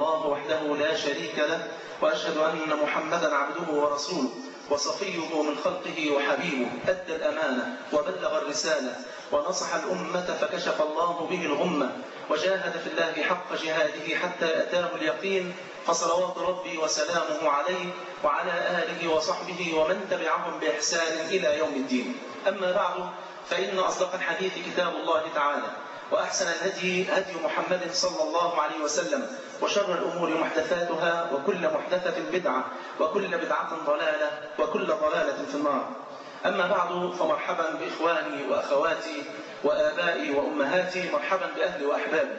الله وحده لا شريك له وأشهد أن محمدا عبده ورسوله وصفيه من خلقه وحبيبه أدى الأمانة وبلغ الرسالة ونصح الأمة فكشف الله به الغمة وجاهد في الله حق جهاده حتى أتاه اليقين فصلوات ربي وسلامه عليه وعلى آله وصحبه ومن تبعهم بإحسان إلى يوم الدين أما بعد فإن أصدق الحديث كتاب الله تعالى وأحسن الهدي هدي محمد صلى الله عليه وسلم وشر الأمور محدثاتها وكل محدثة بدعة وكل بدعة ضلالة وكل ضلالة في النار أما بعد فمرحبا بإخواني وأخواتي وآبائي وأمهاتي مرحبا بأهلي وأحبابي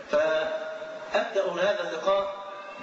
فأبدأ هذا اللقاء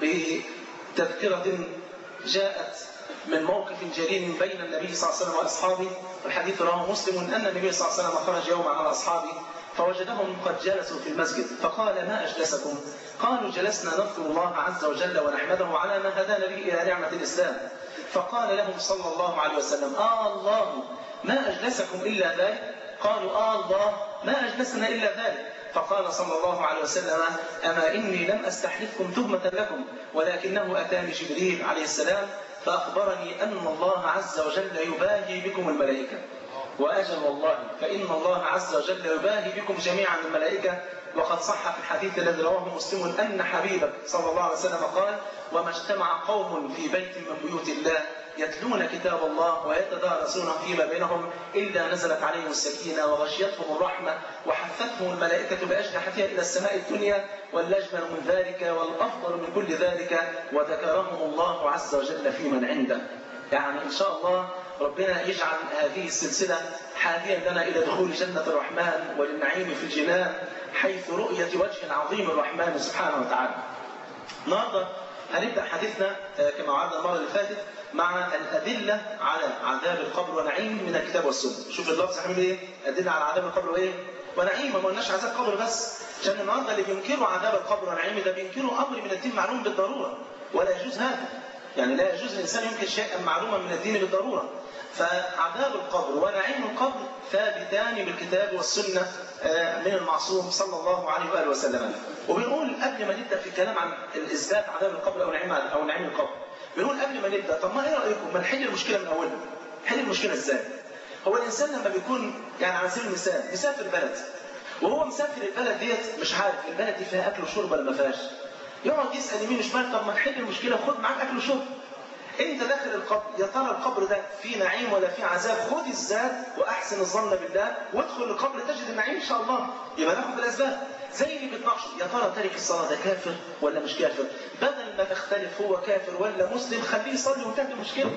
بتذكرة جاءت من موقف جليل بين النبي صلى الله عليه وسلم وأصحابه الحديث رواه مسلم أن النبي صلى الله عليه وسلم خرج يوما على أصحابه فوجدهم قد جلسوا في المسجد فقال ما أجلسكم قالوا جلسنا نذكر الله عز وجل ونحمده على ما هدانا به إلى نعمة الإسلام فقال لهم صلى الله عليه وسلم آه الله ما أجلسكم إلا ذلك قالوا آه الله ما أجلسنا إلا ذلك فقال صلى الله عليه وسلم أما إني لم أستحلفكم تهمة لكم ولكنه أتاني جبريل عليه السلام فأخبرني أن الله عز وجل يباهي بكم الملائكة وأجل والله فإن الله عز وجل يباهي بكم جميعا الملائكة وقد صح في الحديث الذي رواه مسلم أن حبيبك صلى الله عليه وسلم قال وما اجتمع قوم في بيت من بيوت الله يتلون كتاب الله ويتدارسونه فيما بينهم إلا نزلت عليهم السكينة وغشيتهم الرحمة وحفتهم الملائكة بأجنحتها إلى السماء الدنيا والأجمل من ذلك والأفضل من كل ذلك وذكرهم الله عز وجل في من عنده يعني إن شاء الله ربنا يجعل هذه السلسلة حاديا لنا إلى دخول جنة الرحمن وللنعيم في الجنان حيث رؤية وجه عظيم الرحمن سبحانه وتعالى النهارده هنبدأ حديثنا كما وعدنا المرة اللي فاتت مع الأدلة على عذاب القبر ونعيم من الكتاب والسنة شوف اللفظ هنعمل إيه أدلة على عذاب القبر وإيه ونعيم ما قلناش عذاب قبر بس عشان النهارده اللي بينكروا عذاب القبر ونعيمه ده بينكروا أمر من الدين معلوم بالضرورة ولا يجوز هذا يعني لا يجوز الإنسان ينكر شيئا معلوما من الدين بالضرورة فعذاب القبر ونعيم القبر ثابتان بالكتاب والسنة من المعصوم صلى الله عليه وآله وسلم وبنقول قبل ما نبدأ في الكلام عن إثبات عذاب القبر أو نعيم أو نعيم القبر بنقول قبل ما نبدأ طب ما إيه رأيكم ما نحل المشكلة من أولها نحل المشكلة إزاي هو الإنسان لما بيكون يعني على سبيل المثال مسافر بلد وهو مسافر البلد ديت مش عارف البلد دي فيها أكل وشرب ولا ما فيهاش يقعد يسأل يمين وشمال طب ما نحل المشكلة خد معاك أكل وشرب انت داخل القبر يا ترى القبر ده فيه نعيم ولا فيه عذاب خد الزاد واحسن الظن بالله وادخل القبر تجد النعيم ان شاء الله يبقى ناخد بالاسباب زي اللي بيتناقشوا يا ترى تارك الصلاه ده كافر ولا مش كافر بدل ما تختلف هو كافر ولا مسلم خليه يصلي وانتهت المشكله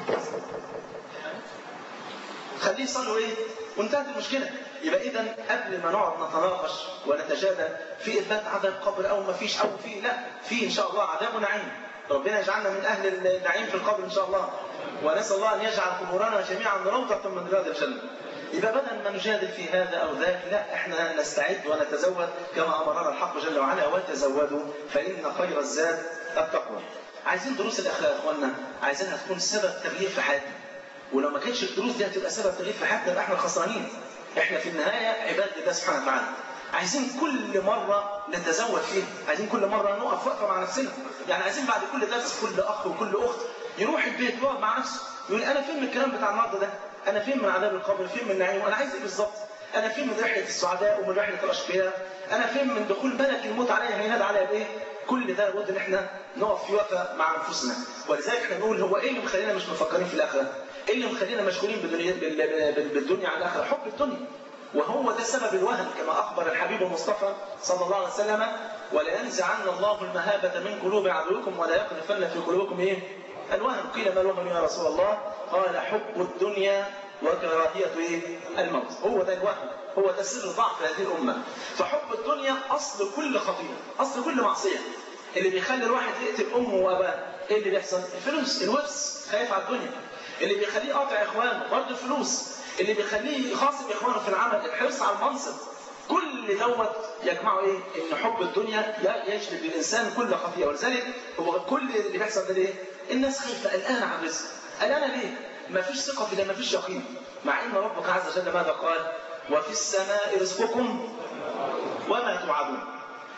خليه يصلي وايه وانتهت المشكله يبقى اذا قبل ما نقعد نتناقش ونتجادل في اثبات عذاب قبر او ما فيش او في لا في ان شاء الله عذاب ونعيم ربنا يجعلنا من أهل النعيم في القبر إن شاء الله ونسأل الله أن يجعل قبورنا جميعا روضة من رياض الجنة يبقى بدل ما نجادل في هذا أو ذاك لا احنا نستعد ونتزود كما أمرنا الحق جل وعلا وتزودوا فإن خير الزاد التقوى عايزين دروس الأخلاق يا أخوانا عايزينها تكون سبب تغيير في حياتنا ولو ما كانتش الدروس دي هتبقى سبب تغيير في حياتنا يبقى احنا خسرانين احنا في النهاية عباد لله سبحانه وتعالى عايزين كل مرة نتزود فيه عايزين كل مرة نقف وقفة مع نفسنا يعني عايزين بعد كل درس كل أخ وكل أخت يروح البيت يقعد مع نفسه يقول أنا فين من الكلام بتاع النهارده ده أنا فين من عذاب القبر فين من النعيم وأنا عايز إيه بالظبط أنا فين من رحلة السعداء ومن رحلة الأشقياء أنا فين من دخول ملك الموت عليا هينادى عليا بإيه كل ده لابد ان احنا نقف في وقفه مع انفسنا ولذلك احنا بنقول هو ايه اللي مخلينا مش مفكرين في الاخره؟ ايه اللي مخلينا مشغولين بالدنيا بالدنيا عن الاخره؟ حب الدنيا وهو ده سبب الوهن كما أخبر الحبيب المصطفى صلى الله عليه وسلم ولينزعن الله المهابة من قلوب عدوكم ولا يقذفن في قلوبكم إيه؟ الوهن قيل ما الوهن يا رسول الله قال حب الدنيا وكراهية إيه؟ الموت هو ده الوهن هو ده سر ضعف هذه الأمة فحب الدنيا أصل كل خطيئة أصل كل معصية اللي بيخلي الواحد يقتل أمه وأباه إيه اللي بيحصل؟ الفلوس الورث خايف على الدنيا اللي بيخليه قاطع إخوانه برضه الفلوس اللي بيخليه يخاصم اخوانه في العمل الحرص على المنصب كل دوت يجمعه ايه؟ ان حب الدنيا يجلب للانسان كل خطيئه ولذلك هو كل اللي بيحصل ده ليه؟ الناس خايفه قلقانه عن الرزق قلقانه ليه؟ ما فيش ثقه في الله ما فيش يقين مع ان ربك عز وجل ماذا قال؟ وفي السماء رزقكم وما توعدون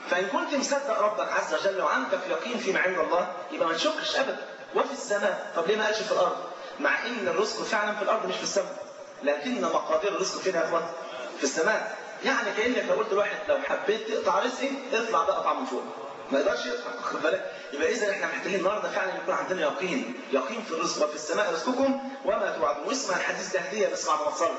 فإن كنت مصدق ربك عز وجل وعندك يقين فيما عند الله يبقى ما تشكش أبدا وفي السماء طب ليه ما قالش في الأرض مع إن الرزق فعلا في الأرض مش في السماء لكن مقادير الرزق فين يا إخوان في السماء يعني كأنك لو قلت لواحد لو حبيت تقطع رزقي اطلع بقى اقطع من فوق ما يقدرش يقطع خد بالك يبقى اذا احنا محتاجين النهارده فعلا يكون عندنا يقين يقين في الرزق وفي السماء رزقكم وما توعدون واسمع الحديث ده هديه بس بعد ما تصلي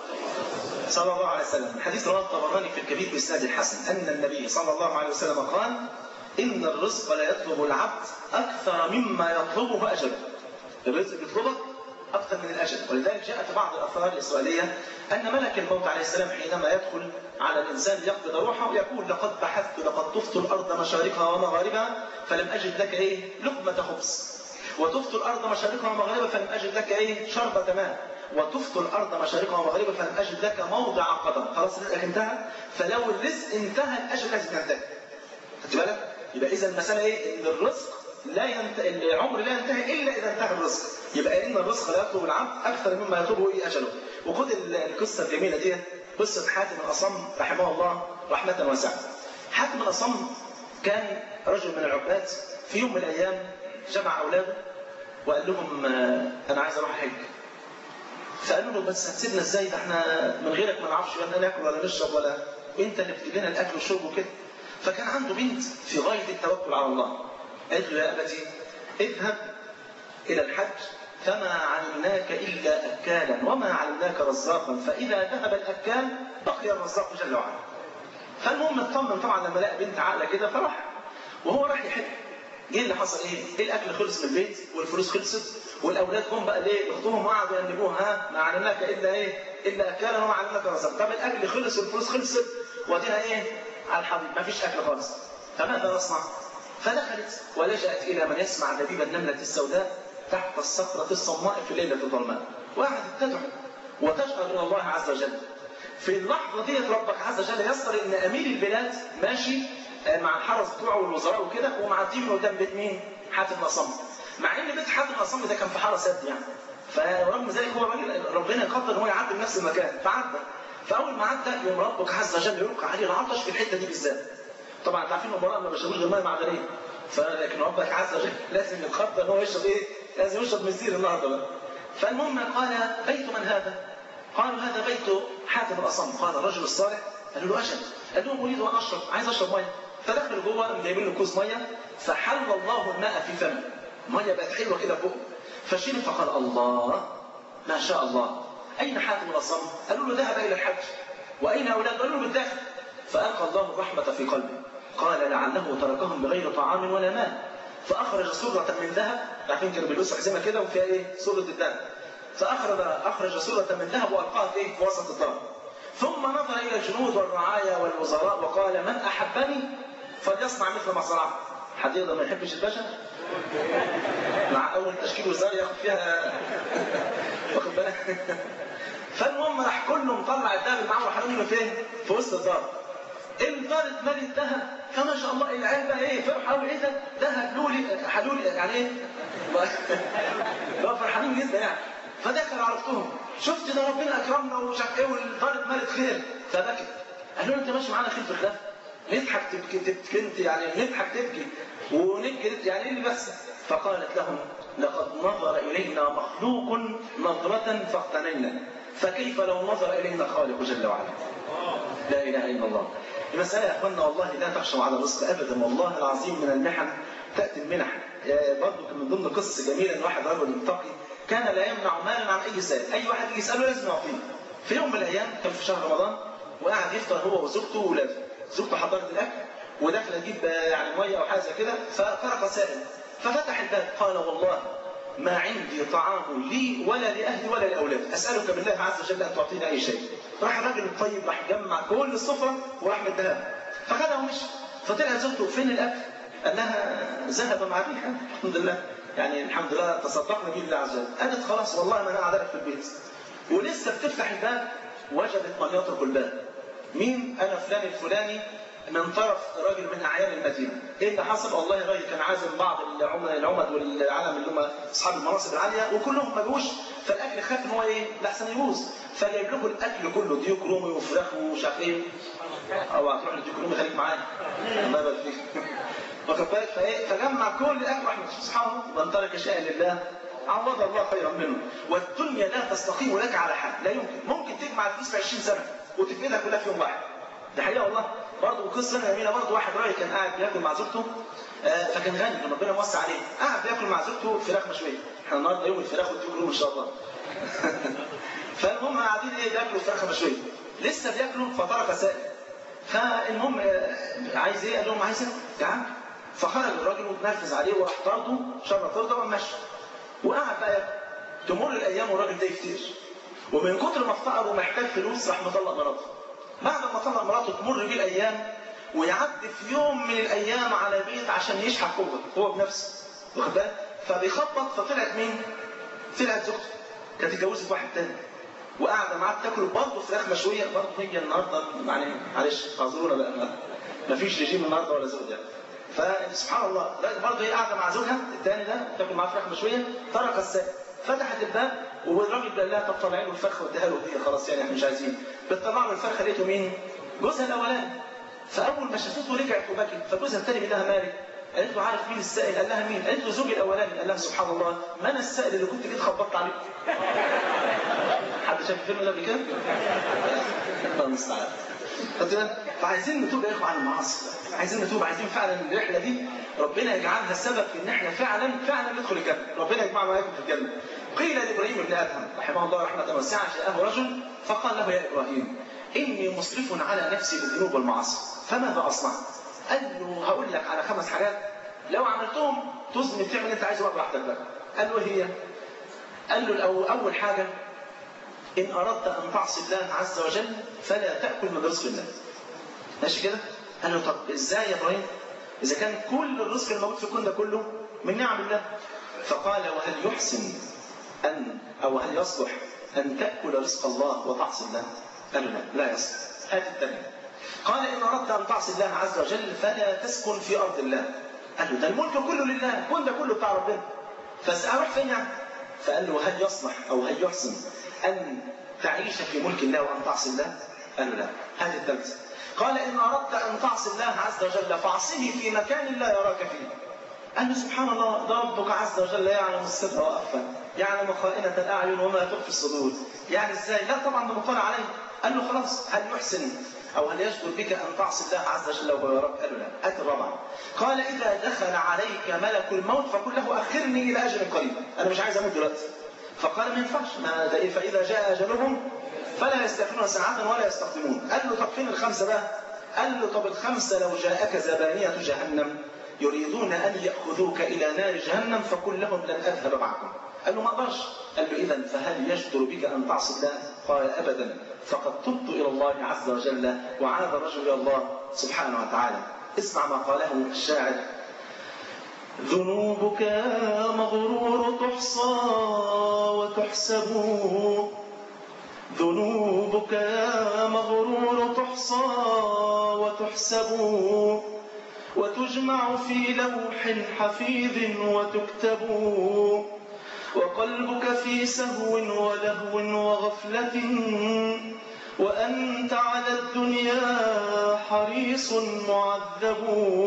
صلى الله عليه وسلم حديث رواه الطبراني في الكبير بإسناد الحسن أن النبي صلى الله عليه وسلم قال إن الرزق لا يطلب العبد أكثر مما يطلبه أجله الرزق بيطلبك أكثر من الأجل ولذلك جاء في بعض الآثار الإسرائيلية أن ملك الموت عليه السلام حينما يدخل على الإنسان ليقبض روحه يقول لقد بحثت لقد طفت الأرض مشارقها ومغاربها فلم أجد لك إيه لقمة خبز وطفت الأرض مشارقها ومغاربها فلم أجد لك إيه شربة ماء وطفت الأرض مشارقها ومغاربها فلم أجد لك موضع قدم خلاص رزقك انتهى فلو الرزق انتهى الأجل لازم ينتهي خدت بالك يبقى إذا المسألة إيه إن الرزق لا ينتهي العمر لا ينتهي إلا إذا انتهى الرزق يبقى إن الرزق لا يطلب العبد أكثر مما يطلبه إيه أجله وخد القصة الجميلة دي قصة حاتم الأصم رحمه الله رحمة واسعة حاتم الأصم كان رجل من العباد في يوم من الأيام جمع أولاده وقال لهم أنا عايز أروح حج فقالوا له بس هتسيبنا ازاي ده احنا من غيرك ما نعرفش ولا ناكل ولا نشرب ولا انت اللي بتجيب لنا الاكل والشرب وكده فكان عنده بنت في غايه التوكل على الله قالت له يا ابتي اذهب الى الحج فما علمناك الا اكالا وما علمناك رزاقا فاذا ذهب الاكال بقي الرزاق جل وعلا فالمهم اطمن طبعا لما لقى بنت عاقله كده فراح وهو راح يحج ايه اللي حصل ايه؟ الاكل خلص من البيت والفلوس خلصت والاولاد جم بقى ليه؟ اختهم قعدوا ينبوها ها ما علمناك الا ايه؟ الا اكالا وما علمناك رزقا طب الاكل خلص والفلوس خلصت وادينا ايه؟ على الحضيض ما فيش اكل خالص فماذا نصنع؟ فدخلت ولجأت الى من يسمع دبيب النمله السوداء تحت الصخره الصماء في ليله الظلماء وقعدت تدعو وتشهد الى الله عز وجل في اللحظه ديت ربك عز وجل يسر ان امير البلاد ماشي مع الحرس بتوعه والوزراء وكده ومعديين قدام بيت مين؟ حاتم الأصم. مع ان بيت حاتم الأصم ده كان في حاره سد يعني. فرغم ذلك هو راجل ربنا قدر ان هو يعدي بنفس المكان فعدى. فاول ما عدى يوم ربك عز وجل يلقى عليه العطش في الحته دي بالذات. طبعا انتوا عارفين الامراء ما بيشربوش غير ميه معدنيه. فلكن ربك عز وجل لازم يتخطى ان هو يشرب ايه؟ لازم يشرب مسير النهارده بقى. فالمهم قال بيت من هذا؟ قالوا هذا بيت حاتم الأصم قال الرجل الصالح قالوا له أجل قال لهم أريد أن أشرب عايز أشرب ميه فدخل جوه جايبين له كوز ميه فحل الله الماء في فمه ميه بقت حلوه كده فوق فشرب فقال الله ما شاء الله اين حاتم الاصم؟ قالوا له ذهب الى الحج واين اولاد؟ قالوا له بالداخل فالقى الله الرحمه في قلبه قال لعله تركهم بغير طعام ولا ماء فاخرج سره من ذهب عارفين كانوا بيلبسوا حزمه كده وفيها ايه؟ سره الذهب فاخرج اخرج سوره من ذهب والقاها في في وسط الدار ثم نظر الى الجنود والرعايا والوزراء وقال من احبني فليصنع مثل ما صنعت حد يقدر ما يحبش الباشا مع اول تشكيل وزاري ياخد فيها واخد بالك فالمهم راح كله مطلع الذهب اللي معاه وحرمه فين؟ في وسط الدار الدار اتملت ذهب فما شاء الله العيال بقى ايه فرحوا قوي ايه ده ذهب لولي حلولي يعني ايه؟ بقى فرحانين جدا يعني فدخل عرفتهم شفت ده ربنا اكرمنا ومش عارف ايه والدار اتملت خير فبكت قال له انت ماشي معانا خير في خلاف نضحك تبكي تبكي انت يعني نضحك تبكي ونبكي يعني ايه بس فقالت لهم لقد نظر الينا مخلوق نظرة فاقتنينا فكيف لو نظر الينا خالق جل وعلا لا اله الا الله المسألة يا اخوانا والله لا تخشوا على الرزق ابدا والله العظيم من المحن تاتي المنح برضه كان من ضمن قصص جميله ان واحد رجل متقي كان لا يمنع مالا عن اي سائل اي واحد يجي يساله لازم يعطيه في يوم من الايام كان في شهر رمضان وقعد يفطر هو وزوجته واولاده زوجته حضرت الاكل وداخله تجيب يعني ميه او حاجه زي كده فطرق سائل ففتح الباب قال والله ما عندي طعام لي ولا لاهلي ولا لاولادي اسالك بالله عز وجل ان تعطيني اي شيء راح الراجل الطيب راح جمع كل السفره وراح مديها فخدها ومشي فطلع زوجته فين الاكل؟ قال لها ذهب مع ريحه الحمد لله يعني الحمد لله تصدقنا به الله عز وجل قالت خلاص والله ما انا قاعده لك في البيت ولسه بتفتح الباب وجدت من يطرق الباب مين انا فلان الفلاني من طرف راجل من اعيان المدينه ايه اللي حصل والله الراجل كان عازم بعض العمد العمد والعالم اللي هم اصحاب المناصب العاليه وكلهم ما جوش فالاكل خاف ان هو ايه لاحسن يبوظ فجايب لكم الاكل كله ديوك رومي وفراخ ومش عارف ايه او هتروح للديوك رومي خليك معايا الله يبارك فيك واخد بالك فايه فجمع كل الاكل راح سبحان الله من ترك شيئا لله عوض الله خيرا منه والدنيا لا تستقيم لك على حال لا يمكن ممكن تجمع الفلوس في 20 سنه وتفقدها كلها في يوم واحد ده حقيقه والله برضه قصه جميله برضه واحد راجل كان قاعد بياكل مع زوجته آه فكان غني كان ربنا موسع عليه قاعد بياكل مع زوجته فراخ مشويه احنا النهارده يوم الفراخ والديك ان شاء الله فالمهم قاعدين ايه بياكلوا فراخ مشويه لسه بياكلوا فترك سائل فالمهم آه عايز ايه قال لهم عايز ايه جعان فخرج الراجل وتنرفز عليه وراح طرده شر طرده ومشى وقعد بقى ياكل تمر الايام والراجل ده يفتقر ومن كتر ما افتقر ومحتاج فلوس راح مطلق مراته بعد ما طلق مراته تمر بيه الايام ويعدي في يوم من الايام على بيت عشان يشحن قوه هو بنفسه واخد بالك فبيخبط فطلعت مين؟ طلعت زوجته كانت اتجوزت واحد تاني وقاعده معاه بتاكل برضه فراخ مشويه برضه هي النهارده يعني معلش اعذرونا بقى ما فيش رجيم النهارده ولا زوج يعني فسبحان الله برضه هي قاعده مع زوجها الثاني ده بتاكل معاه فراخ مشويه طرق السائل فتحت الباب والراجل قال لها طب طلعي له الفرخه واديها له هديه خلاص يعني احنا مش عايزين بتطلع له الفرخه لقيته مين؟ جوزها الاولاني فاول ما شافته رجعت وبكت فجوزها الثاني بيقول لها مالك؟ قالت له عارف مين السائل؟ قال لها مين؟ قالت له زوجي الاولاني قال لها سبحان الله ما انا السائل اللي كنت جيت خبطت عليه حد شاف الفيلم ده قبل كده؟ الله المستعان فعايزين نتوب يا اخوه عن المعاصي عايزين نتوب عايزين فعلا الرحله دي ربنا يجعلها سبب في ان احنا فعلا فعلا ندخل الجنه ربنا يجمعنا وياكم في الجنه قيل لابراهيم بن ادهم رحمه الله رحمه واسعه جاءه رجل فقال له يا ابراهيم اني مسرف على نفسي بالذنوب والمعاصي فماذا اصنع؟ قال له هقول لك على خمس حاجات لو عملتهم تذنب تعمل اللي انت عايزه بقى براحتك بقى قال له هي قال له اول حاجه ان اردت ان تعصي الله عز وجل فلا تاكل من رزق الله ماشي كده؟ قال له طب ازاي يا ابراهيم؟ اذا كان كل الرزق الموجود في الكون ده كله من نعم الله فقال وهل يحسن ان او هل يصلح ان تاكل رزق الله وتعصي الله؟ قال له لا لا يصلح هذه الثانيه قال ان اردت ان تعصي الله عز وجل فلا تسكن في ارض الله قال له ده الملك كله لله الكون ده كله بتاع ربنا فاروح فين يعني؟ فقال له هل يصلح او هل يحسن ان تعيش في ملك الله وان تعصي الله؟ قال له لا هذه الثالثه قال إن أردت أن تعصي الله عز وجل فاعصه في مكان لا يراك فيه قال له سبحان الله ده ربك عز وجل يعلم السر وأخفى يعلم خائنة الأعين وما تخفي الصدور يعني إزاي؟ لا طبعا ده مطلع عليه قال له خلاص هل يحسن أو هل يجدر بك أن تعصي الله عز وجل وهو يراك؟ قال له لا هات الرابعة قال إذا دخل عليك ملك الموت فقل له أخرني إلى أجل قريب أنا مش عايز أموت دلوقتي فقال ما ينفعش ما ده فإذا جاء أجلهم فلا يستأخرون ساعة ولا يستقدمون قال له طب فين الخمسة بقى قال له طب الخمسة لو جاءك زبانية جهنم يريدون أن يأخذوك إلى نار جهنم فقل لهم لن أذهب معكم قال له ما اقدرش قال له إذا فهل يجدر بك أن تعصي الله قال أبدا فقد تبت إلى الله عز وجل وعاد الرجل إلى الله سبحانه وتعالى اسمع ما قاله الشاعر ذنوبك يا مغرور تحصى وتحسب ذنوبك يا مغرور تحصى وتحسب وتجمع في لوح حفيظ وتكتب وقلبك في سهو ولهو وغفلة وأنت على الدنيا حريص معذب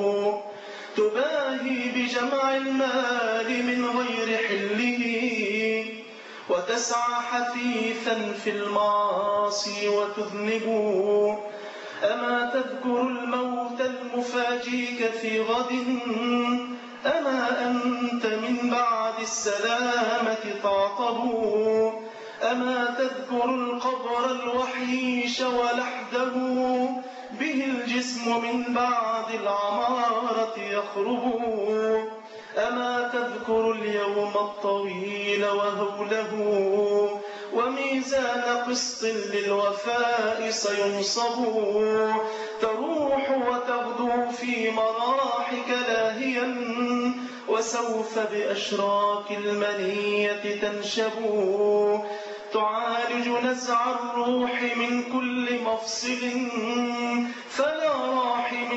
تباهي بجمع المال من غير حله وتسعى حثيثا في المعاصي وتذنب أما تذكر الموت المفاجيك في غد أما أنت من بعد السلامة تعقب أما تذكر القبر الوحيش ولحده به الجسم من بعد العمارة يخرب أما تذكر اليوم الطويل وهوله وميزان قسط للوفاء سينصب تروح وتغدو في مراحك لاهيا وسوف بأشراك المنية تنشب تعالج نزع الروح من كل مفصل فلا راحم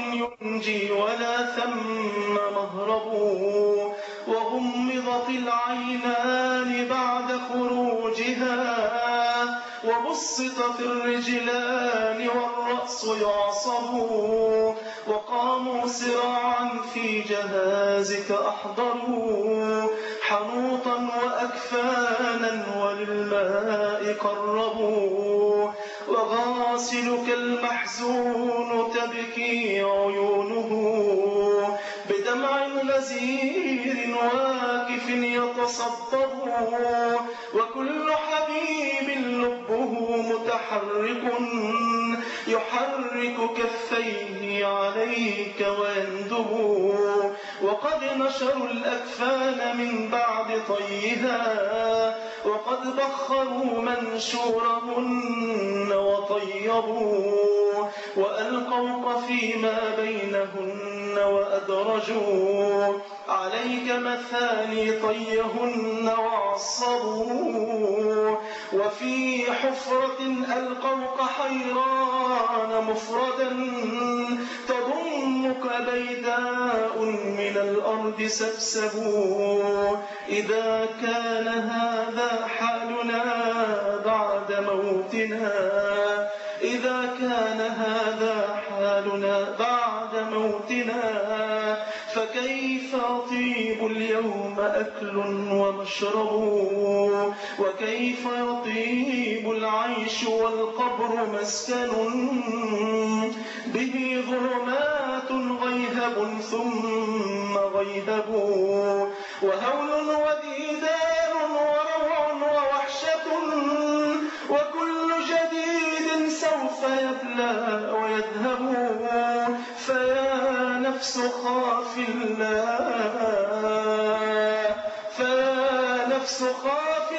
ثم مهرب وغمضت العينان بعد خروجها وبسطت الرجلان والرأس يعصب وقاموا سراعا في جهازك أحضروا حنوطا وأكفانا وللماء قربوا وغاسلك المحزون تبكي عيونه بدمع غزير واكف يتصبب وكل حبيب لبه متحرك يحرك كفيه عليك ويندب وقد نشروا الأكفان من بعد طيها وقد بخروا منشورهن وطيبوا وألقوا فيما بينهن وأدرجوا عليك مثاني طيهن وعصبوا وفي حفرة ألقوك حيران مفردا تضمك بيداء من الأرض سبسبوا إذا كان هذا حالنا بعد موتنا إذا كان هذا حالنا بعد موتنا فكيف يطيب اليوم أكل ومشرب وكيف يطيب العيش والقبر مسكن به ظلمات غيهب ثم غيهب وهول وديدان وروع ووحشة وكل جديد سوف يبلى ويذهب فيا نفس خاف الله فيا نفس خاف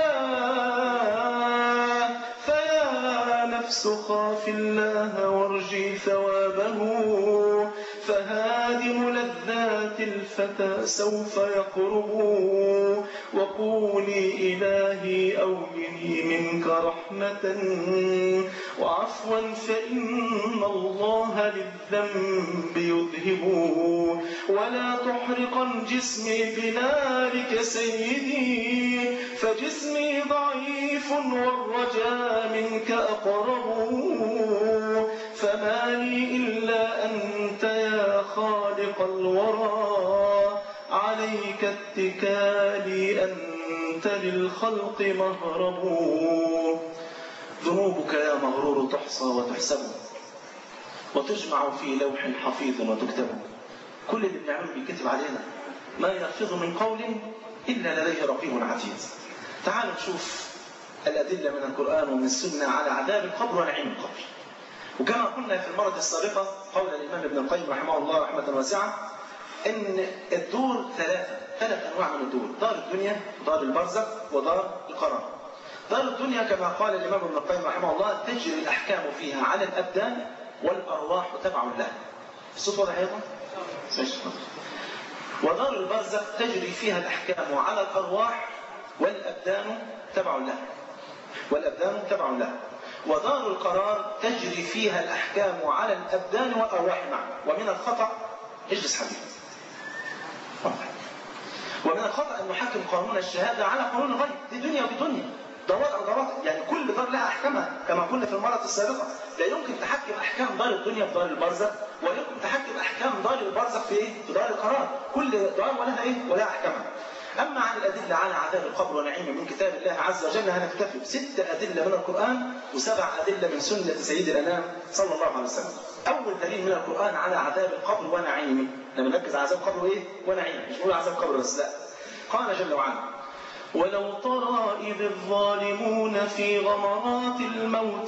الله فيا نفس خاف الله وارجي ثوابه فهادم لذات الفتى سوف يقرب وقولي إلهي أولني منك رحمة وعفوا فإن الله للذنب يذهب ولا تحرقا جسمي بنارك سيدي فجسمي ضعيف والرجا منك أقرب فما لي إلا أنت يا خالق الورى عليك اتكالي أنت للخلق مهرب ذنوبك يا مغرور تحصى وتحسب وتجمع في لوح حفيظ وتكتب كل اللي بنعمله بيكتب علينا ما يلفظ من قول إلا لديه رقيب عتيد تعالوا نشوف الأدلة من القرآن ومن السنة على عذاب القبر ونعيم القبر وكما قلنا في المرة السابقة قول الإمام ابن القيم رحمه الله رحمة واسعة إن الدور ثلاثة ثلاث أنواع من الدور دار الدنيا ودار البرزخ ودار القرار دار الدنيا كما قال الإمام ابن القيم رحمه الله تجري الأحكام فيها على الأبدان والأرواح تبع لها الصوت واضح أيضا؟ ودار البرزخ تجري فيها الأحكام على الأرواح والأبدان تبع لها والأبدان تبع لها ودار القرار تجري فيها الأحكام على الأبدان والأرواح معا ومن الخطأ اجلس حبيبي ومن الخطأ أن نحكم قانون الشهادة على قانون الغيب دي دنيا بدنيا ده وضع وده يعني كل دار لها أحكامها كما قلنا في المرة السابقة لا يمكن تحكم أحكام دار الدنيا في دار البرزخ ولا يمكن تحكم أحكام دار البرزخ في إيه؟ في دار القرار كل دار ولها إيه؟ ولها أحكامها أما عن الأدلة على عذاب القبر ونعيمه من كتاب الله عز وجل هنكتفي بست أدلة من القرآن وسبع أدلة من سنة سيد الأنام صلى الله عليه وسلم. أول دليل من القرآن على عذاب القبر ونعيمه، لما نركز على عذاب القبر إيه؟ ونعيمه، مش بنقول عذاب القبر بس لا. قال جل وعلا: ولو ترى إذ الظالمون في غمرات الموت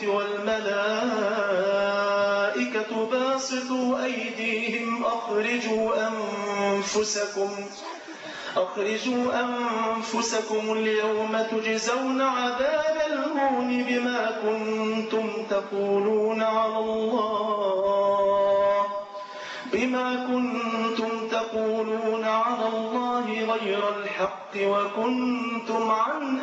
والملائكة باسطوا أيديهم أخرجوا أنفسكم أخرجوا أنفسكم اليوم تجزون عذاب الهون بما كنتم تقولون على الله بما كنتم تقولون على الله غير الحق وكنتم عن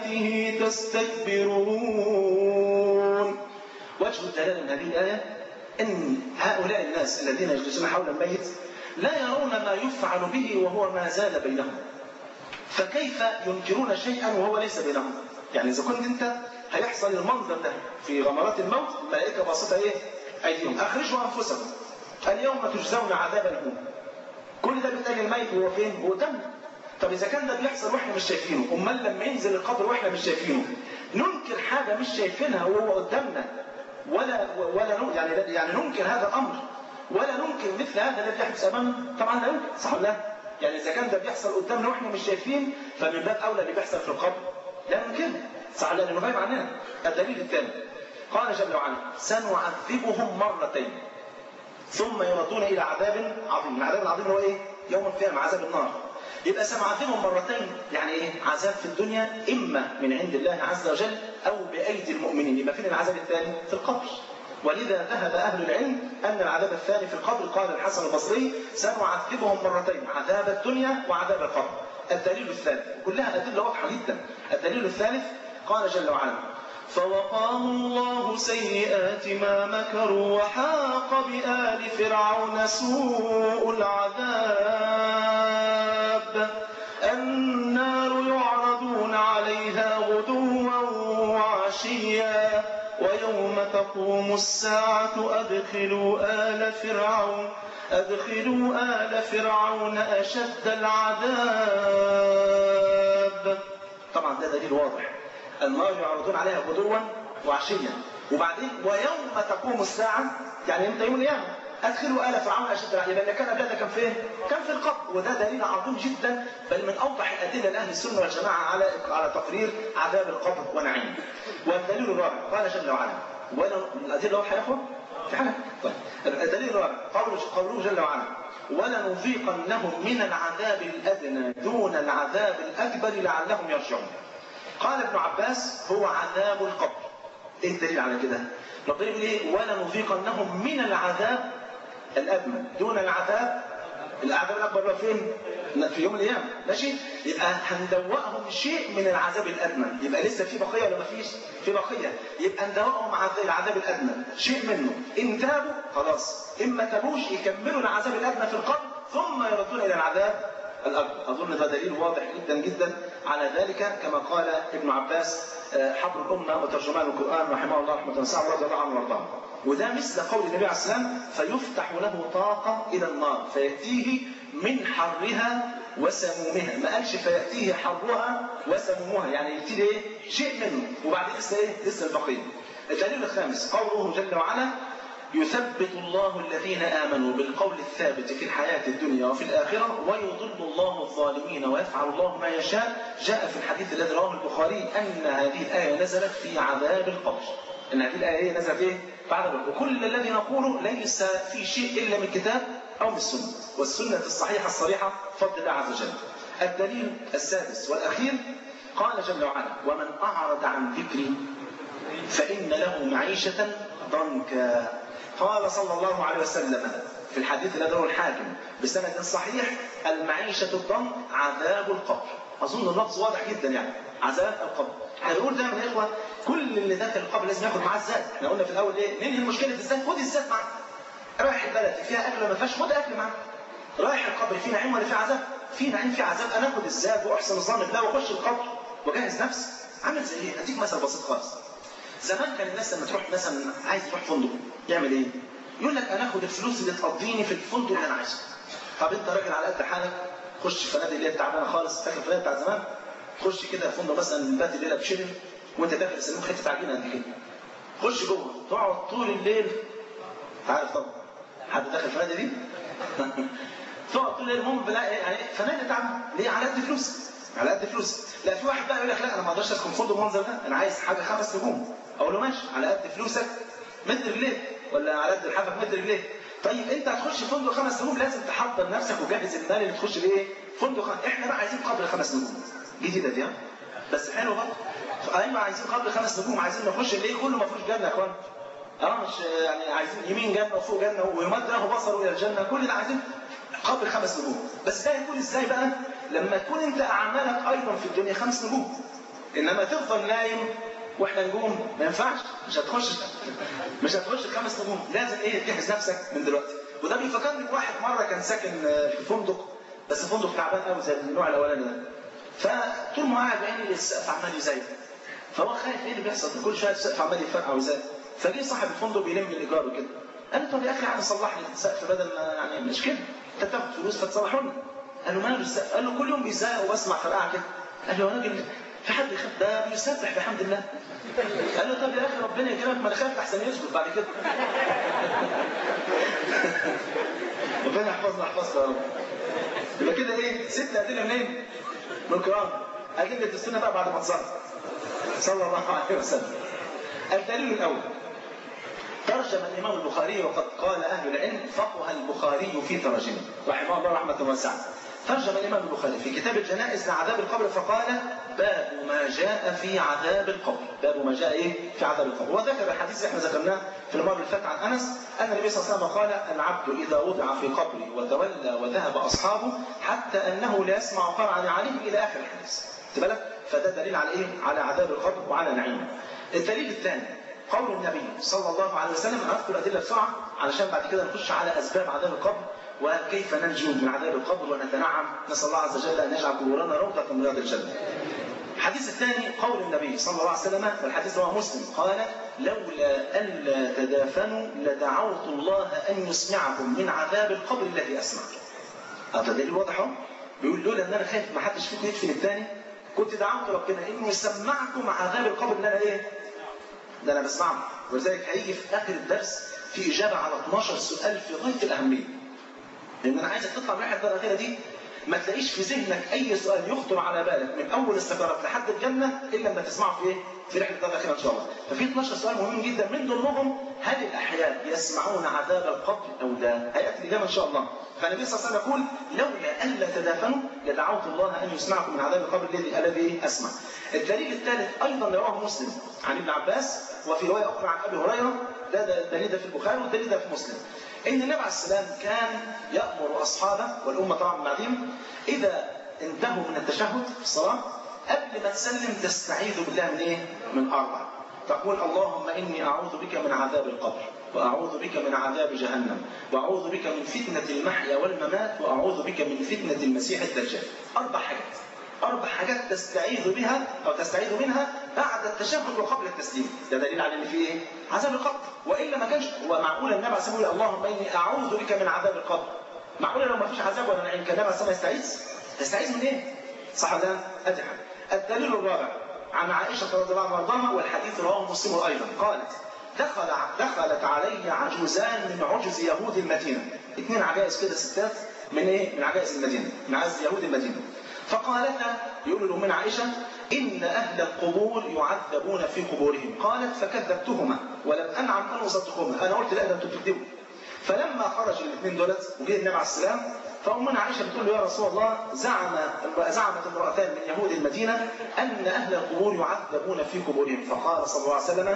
آياته تستكبرون وجه الدلالة من هذه الآية ان هؤلاء الناس الذين يجلسون حول الميت لا يرون ما يفعل به وهو ما زال بينهم فكيف ينكرون شيئا وهو ليس بينهم يعني اذا كنت انت هيحصل المنظر ده في غمرات الموت الملائكه باسطه ايه ايديهم اخرجوا انفسكم اليوم تجزون عذاب الهون كل ده بيتقال الميت وهو فين هو قدامنا طب اذا كان ده بيحصل واحنا مش شايفينه امال لما ينزل القبر واحنا مش شايفينه ننكر حاجه مش شايفينها وهو قدامنا ولا ولا نو- يعني يعني ننكر هذا الامر ولا ننكر مثل هذا الذي يحدث امامنا طبعا لا يمكن صح ولا لا؟ يعني اذا كان ده بيحصل قدامنا واحنا مش شايفين فمن باب اولى اللي بيحصل في القبر لا ننكره صح ولا لا؟ لانه غايب عننا الدليل الثاني قال جل وعلا سنعذبهم مرتين ثم يردون الى عذاب عظيم العذاب العظيم هو ايه يوم القيامه عذاب النار يبقى سنعذبهم مرتين يعني ايه عذاب في الدنيا اما من عند الله عز وجل او بايدي المؤمنين يبقى فين العذاب الثاني في القبر ولذا ذهب اهل العلم ان العذاب الثاني في القبر قال الحسن البصري سنعذبهم مرتين عذاب الدنيا وعذاب القبر الدليل الثالث كلها ادله واضحه جدا الدليل الثالث قال جل وعلا فوقاه الله سيئات ما مكروا وحاق بآل فرعون سوء العذاب النار يعرضون عليها غدوا وعشيا ويوم تقوم الساعة أدخلوا آل فرعون أدخلوا آل فرعون أشد العذاب طبعا ده دليل واضح النار يعرضون عليها غدوا وعشيا وبعدين ويوم تقوم الساعه يعني امتى يوم القيامه ادخلوا ال فرعون اشد العذاب يبقى اللي كان قبلها ده كان فين؟ كان في القبر وده دليل عظيم جدا بل من اوضح الادله لاهل السنه والجماعه على على تقرير عذاب القبر ونعيمه. والدليل الرابع قال جل وعلا ولا الادله واضحه يا اخوان؟ في حاجه؟ طيب الدليل الرابع قوله قوله جل وعلا ولنذيقنهم من العذاب الادنى دون العذاب الاكبر لعلهم يرجعون. قال ابن عباس هو عذاب القبر ايه الدليل على كده ربنا يقول ايه ولنذيقنهم من العذاب الادنى دون العذاب العذاب الاكبر بقى فين في يوم القيامه ماشي يبقى هندوقهم شيء من العذاب الادنى يبقى لسه في بقيه ولا مفيش في بقيه يبقى ندوقهم عذاب العذاب الادنى شيء منه ان تابوا خلاص ان ما تابوش يكملوا العذاب الادنى في القبر ثم يردون الى العذاب الأكبر أظن ده دليل واضح جدا جدا على ذلك كما قال ابن عباس آه، حبر الأمة وترجمان القرآن رحمه الله رحمة واسعة ورضي الله عنه وارضاه وده مثل قول النبي عليه السلام فيفتح له طاقة إلى النار فيأتيه من حرها وسمومها ما قالش فيأتيه حرها وسمومها يعني يأتيه إيه؟ شيء منه وبعدين لسه إيه لسه البقية الدليل الخامس قوله جل وعلا يثبت الله الذين آمنوا بالقول الثابت في الحياة الدنيا وفي الآخرة ويضل الله الظالمين ويفعل الله ما يشاء جاء في الحديث الذي رواه البخاري أن هذه الآية نزلت في عذاب القبر أن هذه الآية نزلت إيه؟ في عذاب القبر وكل الذي نقوله ليس في شيء إلا من الكتاب أو من السنة والسنة الصحيحة الصريحة فضل الله عز وجل الدليل السادس والأخير قال جل وعلا ومن أعرض عن ذكري فإن له معيشة ضنكا قال صلى الله عليه وسلم في الحديث الذي رواه الحاكم بسند صحيح المعيشة الضنك عذاب القبر أظن اللفظ واضح جدا يعني عذاب القبر احنا بنقول دايما يا اخوه كل اللي داخل القبر لازم ياخد معاه الزاد احنا قلنا في الاول ايه ننهي مشكله الزاد خد الزاد معاك رايح البلد فيها اكل ما فيهاش خد اكل معاك رايح القبر فيه نعيم ولا فيه عذاب في نعيم في عذاب انا اخد الزاد واحسن الظن بالله واخش القبر واجهز نفسي عامل زي ايه اديك مثل بسيط خالص زمان كان الناس لما تروح مثلا عايز يروح فندق يعمل ايه؟ يقول لك انا اخد الفلوس اللي تقضيني في الفندق اللي انا عايزه. طب انت راجل على قد حالك خش الفنادق اللي هي تعبانه خالص فاكر الفنادق بتاع زمان؟ خش كده فندق مثلا بات الليله بشيرن وانت داخل يسلموك حته عجينه قد كده. خش جوه تقعد طول الليل عارف طبعا حد داخل الفنادق دي؟ تقعد طول الليل المهم بلا يعني فنادق تعبانه ليه؟ على قد فلوس على قد فلوس لا في واحد بقى يقول لك لا انا ما اقدرش اسكن فندق المنظر ده انا عايز حاجه خمس نجوم اقول له ماشي على قد فلوسك متر رجليك ولا على قد لحافك متر رجليك طيب انت هتخش فندق خمس نجوم لازم تحضر نفسك وجهز المال اللي تخش بيه فندق خمس احنا بقى عايزين قبر خمس نجوم جديده دي ها بس حلو برضه ايوه عايزين قبر خمس نجوم عايزين نخش الليل كله ما فيهوش جنه يا اخوان اه مش يعني عايزين يمين جنه وفوق جنه ويمد له بصره الى الجنه كل ده عايزين قبر خمس نجوم بس ده يكون ازاي بقى لما تكون انت اعمالك ايضا في الدنيا خمس نجوم انما تفضل نايم واحنا نجوم ما ينفعش مش هتخش مش هتخش خمس نجوم لازم ايه تجهز نفسك من دلوقتي وده بيفكرني بواحد مره كان ساكن في فندق بس فندق تعبان قوي زي النوع الاولاني ده فطول ما قاعد بعيني السقف عمال يزيد فهو خايف ايه اللي بيحصل كل شويه السقف عمال يفرقع ويزيد فجه صاحب الفندق بيلم الايجار وكده قال له طب يا اخي يعني صلح لي السقف بدل ما يعني مش كده انت تاخد فلوس فتصلحوا لي قال له ماله السقف قال له كل يوم بيزهق وبسمع فرقعه كده قال له يا راجل في حد يخاف ده بيسبح بحمد الله قال له طب يا اخي ربنا يكرمك ما انا خايف احسن يسجد بعد كده ربنا يحفظنا يحفظنا يا رب يبقى كده ايه ست ادله منين؟ من القران ادله السنه بقى بعد ما تصلي صلى الله عليه وسلم الدليل الاول ترجم الامام البخاري وقد قال اهل العلم فقه البخاري في تراجمه رحمه الله رحمه واسعه ترجم الامام البخاري في كتاب الجنائز لعذاب القبر فقال باب ما جاء في عذاب القبر باب ما جاء ايه في عذاب القبر وذكر الحديث اللي احنا ذكرناه في المره اللي فاتت عن انس ان النبي صلى الله عليه وسلم قال العبد اذا وضع في قبره وتولى وذهب اصحابه حتى انه لا يسمع قرعا عليه الى اخر الحديث بالك فده دليل على ايه على عذاب القبر وعلى نعيمه الدليل الثاني قول النبي صلى الله عليه وسلم اذكر الادله بسرعه علشان بعد كده نخش على اسباب عذاب القبر وكيف ننجو من عذاب القبر ونتنعم نسال الله عز وجل ان يجعل قبورنا روضه من رياض الجنه. الحديث الثاني قول النبي صلى الله عليه وسلم والحديث رواه مسلم قال لولا الا تدافنوا لدعوت الله ان يسمعكم من عذاب القبر الذي اسمع. هذا دليل واضح اهو بيقول لولا ان انا خايف ما حدش فيكم يدفن الثاني كنت دعوت ربنا انه يسمعكم عذاب القبر اللي انا ايه؟ ده انا بسمعه ولذلك هيجي في اخر الدرس في اجابه على 12 سؤال في غايه الاهميه. لان انا عايزك تطلع من الرحله الاخيره دي ما تلاقيش في ذهنك اي سؤال يخطر على بالك من اول السكرات لحد الجنه الا لما تسمعه في ايه؟ في رحله الاخيره ان شاء الله. ففي 12 سؤال مهم جدا من ضمنهم هل الاحياء يسمعون عذاب القبر او لا؟ هياتي الاجابه ان شاء الله. فالنبي صلى الله عليه وسلم يقول لولا الا تدافنوا لدعوت الله ان يسمعكم من عذاب القبر الذي الذي اسمع. الدليل الثالث ايضا رواه مسلم عن ابن عباس وفي روايه اخرى عن ابي هريره ده, ده الدليل ده في البخاري والدليل ده في مسلم. ان النبي عليه السلام كان يامر اصحابه والامه طبعا من بعدهم اذا انتهوا من التشهد في الصلاه قبل ما تسلم تستعيذ بالله من ايه؟ من اربع. تقول اللهم اني اعوذ بك من عذاب القبر واعوذ بك من عذاب جهنم واعوذ بك من فتنه المحيا والممات واعوذ بك من فتنه المسيح الدجال. اربع حاجات. اربع حاجات تستعيذ بها او تستعيذ منها بعد التشهد وقبل التسليم ده دليل على ان في ايه عذاب القبر والا ما كانش هو معقول النبي عليه الصلاه والسلام اللهم اني اعوذ بك من عذاب القبر معقول لو ما فيش عذاب ولا نعيم كان النبي عليه الصلاه والسلام يستعيذ يستعيذ من ايه صح ولا ادي حاجه الدليل الرابع عن عائشه رضي الله عنها وارضاها والحديث رواه مسلم ايضا قالت دخل دخلت علي عجوزان من عجز يهود المدينه اثنين عجائز كده ستات من ايه من عجائز المدينه من عجائز يهود المدينه فقالتا يقول لأمنا عائشة إن أهل القبور يعذبون في قبورهم قالت فكذبتهما ولم أنعم أن وصدتهما أنا قلت لا ده أنتم بتكذبوا فلما خرج الاثنين دولت وجه النبي عليه السلام فأمنا عائشة بتقول له يا رسول الله زعم زعمت امرأتان من يهود المدينة أن أهل القبور يعذبون في قبورهم فقال صلى الله عليه وسلم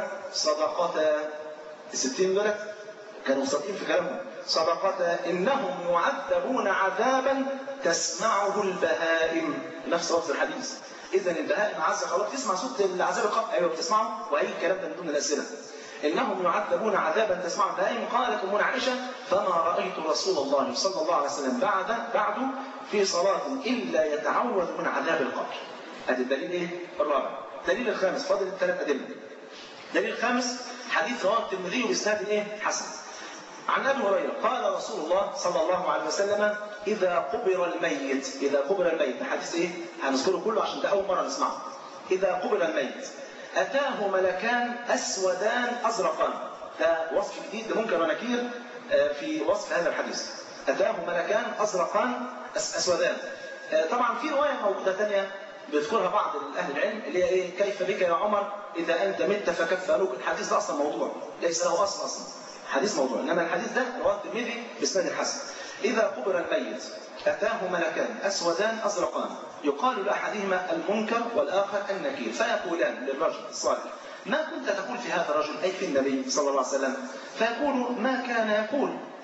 صدقتا الستين دولت كانوا صادقين في كلامهم صدقتا إنهم يعذبون عذابا تسمعه البهائم نفس لفظ الحديث اذا البهائم عز خلاص تسمع صوت العذاب القبر ايوه بتسمعه واي كلام ده من ضمن الاسئله انهم يعذبون عذابا تسمعه البهائم قالت امنا عائشه فما رايت رسول الله صلى الله عليه وسلم بعد بعد في صلاه الا يتعوذ من عذاب القبر ادي الدليل ايه الرابع الدليل الخامس فاضل الثلاث ادله الدليل الخامس حديث رواه الترمذي باسناد ايه حسن عن ابي هريره قال رسول الله صلى الله عليه وسلم اذا قبر الميت اذا قبر الميت حديث ايه هنذكره كله عشان ده اول مره نسمعه اذا قبر الميت اتاه ملكان اسودان ازرقان ده وصف جديد لمنكر ونكير في وصف هذا الحديث اتاه ملكان ازرقان اسودان طبعا في روايه موجوده ثانيه بيذكرها بعض اهل العلم اللي هي ايه كيف بك يا عمر اذا انت مت فكفانوك الحديث ده اصلا موضوع ليس له اصل اصلا حديث موضوع انما الحديث ده رواه الترمذي باسناد الحسن اذا قبر الميت اتاه ملكان اسودان ازرقان يقال لاحدهما المنكر والاخر النكير فيقولان للرجل الصالح ما كنت تقول في هذا الرجل اي في النبي صلى الله عليه وسلم فيقول ما كان يقول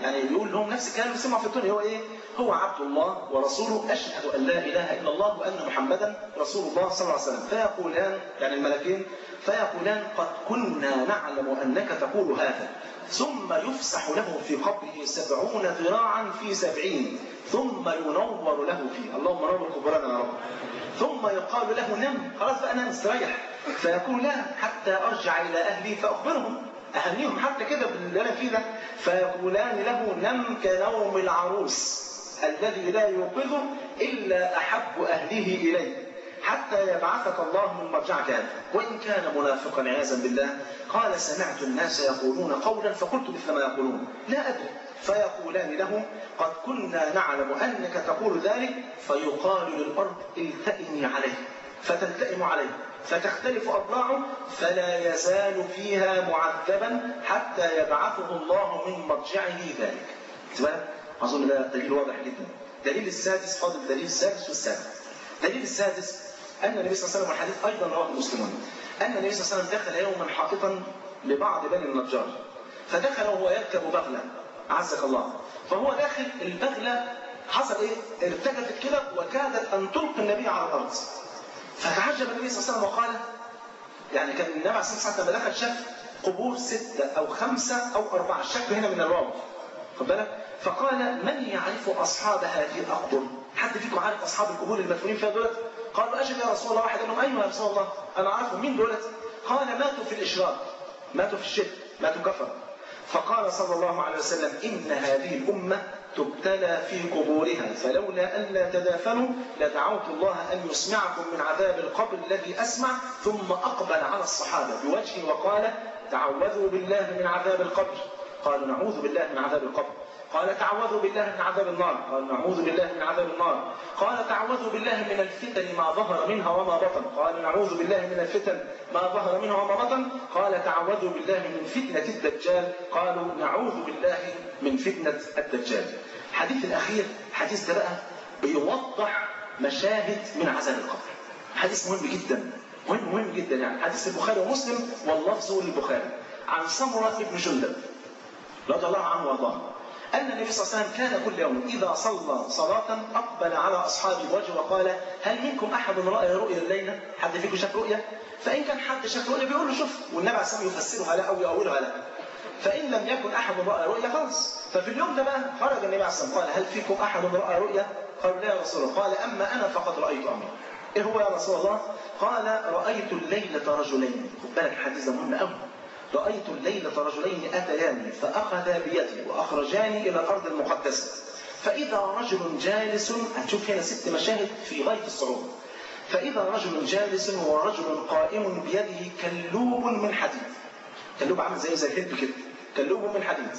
يعني بيقول لهم نفس الكلام اللي سمعه في الدنيا هو ايه؟ هو عبد الله ورسوله اشهد ان لا اله الا الله وان محمدا رسول الله صلى الله عليه وسلم فيقولان يعني الملكين فيقولان قد كنا نعلم انك تقول هذا ثم يفسح له في قبره سبعون ذراعا في سبعين ثم ينور له فيه اللهم نور قبورنا يا رب ثم يقال له نم خلاص بقى نام استريح فيقول لا حتى ارجع الى اهلي فاخبرهم اهنيهم حتى كده باللي انا فيه ده فيقولان له نم كنوم العروس الذي لا يوقظه الا احب اهله اليه حتى يبعثك الله من مرجعك هذا وإن كان منافقا عياذا بالله قال سمعت الناس يقولون قولا فقلت مثل ما يقولون لا أدري فيقولان له قد كنا نعلم أنك تقول ذلك فيقال للأرض التئمي عليه فتلتئم عليه فتختلف أضلاعه فلا يزال فيها معذبا حتى يبعثه الله من مرجعه ذلك تمام؟ أظن ده دليل واضح جدا دليل السادس فاضل الدليل السادس والسابع الدليل السادس أن النبي صلى الله عليه وسلم الحديث أيضا رواه المسلمون أن النبي صلى الله عليه وسلم دخل يوما حائطا لبعض بني النجار فدخل وهو يركب بغلة عزك الله فهو داخل البغلة حصل ايه؟ ارتجفت كده وكادت ان تلقي النبي على الارض. فتعجب النبي صلى الله عليه وسلم وقال يعني كان النبي عليه الصلاه والسلام لما دخل شاف قبور ستة أو خمسة أو أربعة الشك هنا من الواو خد بالك فقال من يعرف أصحاب هذه الأقبر حد فيكم عارف أصحاب القبور المدفونين فيها دولت قالوا أجل يا رسول الله واحد قال لهم أيوة يا رسول الله أنا عارفهم مين دولت قال ماتوا في الإشراك ماتوا في الشرك ماتوا كفر فقال صلى الله عليه وسلم إن هذه الأمة تبتلى في قبورها فلولا ألا تدافنوا لدعوت الله أن يسمعكم من عذاب القبر الذي أسمع ثم أقبل على الصحابة بوجهه وقال تعوذوا بالله من عذاب القبر قالوا نعوذ بالله من عذاب القبر قال تعوذوا بالله من عذاب النار قال نعوذ بالله من عذاب النار قال تعوذوا بالله من الفتن ما ظهر منها وما بطن قال نعوذ بالله من الفتن ما ظهر منها وما بطن قال تعوذوا بالله من فتنة الدجال قالوا نعوذ بالله من فتنة الدجال الحديث الأخير الحديث ده بقى بيوضح مشاهد من عذاب القبر حديث مهم جدا مهم مهم جدا يعني حديث البخاري ومسلم واللفظ للبخاري عن سمرة بن جندب رضي الله عنه وارضاه أن النبي صلى الله عليه وسلم كان كل يوم إذا صلى صلاة أقبل على أصحابه وجهه وقال هل منكم أحد رأى رؤيا الليلة؟ حد فيكم شاف رؤيا؟ فإن كان حد شاف رؤيا بيقول له شوف والنبي عليه الصلاة والسلام يفسرها لا أو يقولها لا فإن لم يكن أحد رأى رؤيا خلاص ففي اليوم ده بقى خرج النبي عليه الصلاة والسلام قال هل فيكم أحد رأى رؤيا؟ قالوا لا يا رسول الله قال أما أنا فقد رأيت أمرا إيه هو يا رسول الله؟ قال رأيت الليلة رجلين خد بالك الحديث ده مهم قوي رأيت الليلة رجلين أتياني فأخذا بيدي وأخرجاني إلى الأرض المقدسة فإذا رجل جالس هتشوف هنا ست مشاهد في غاية الصعوبة فإذا رجل جالس ورجل قائم بيده كلوب من حديد كلوب عامل زي زي الهد كده كلوب من حديد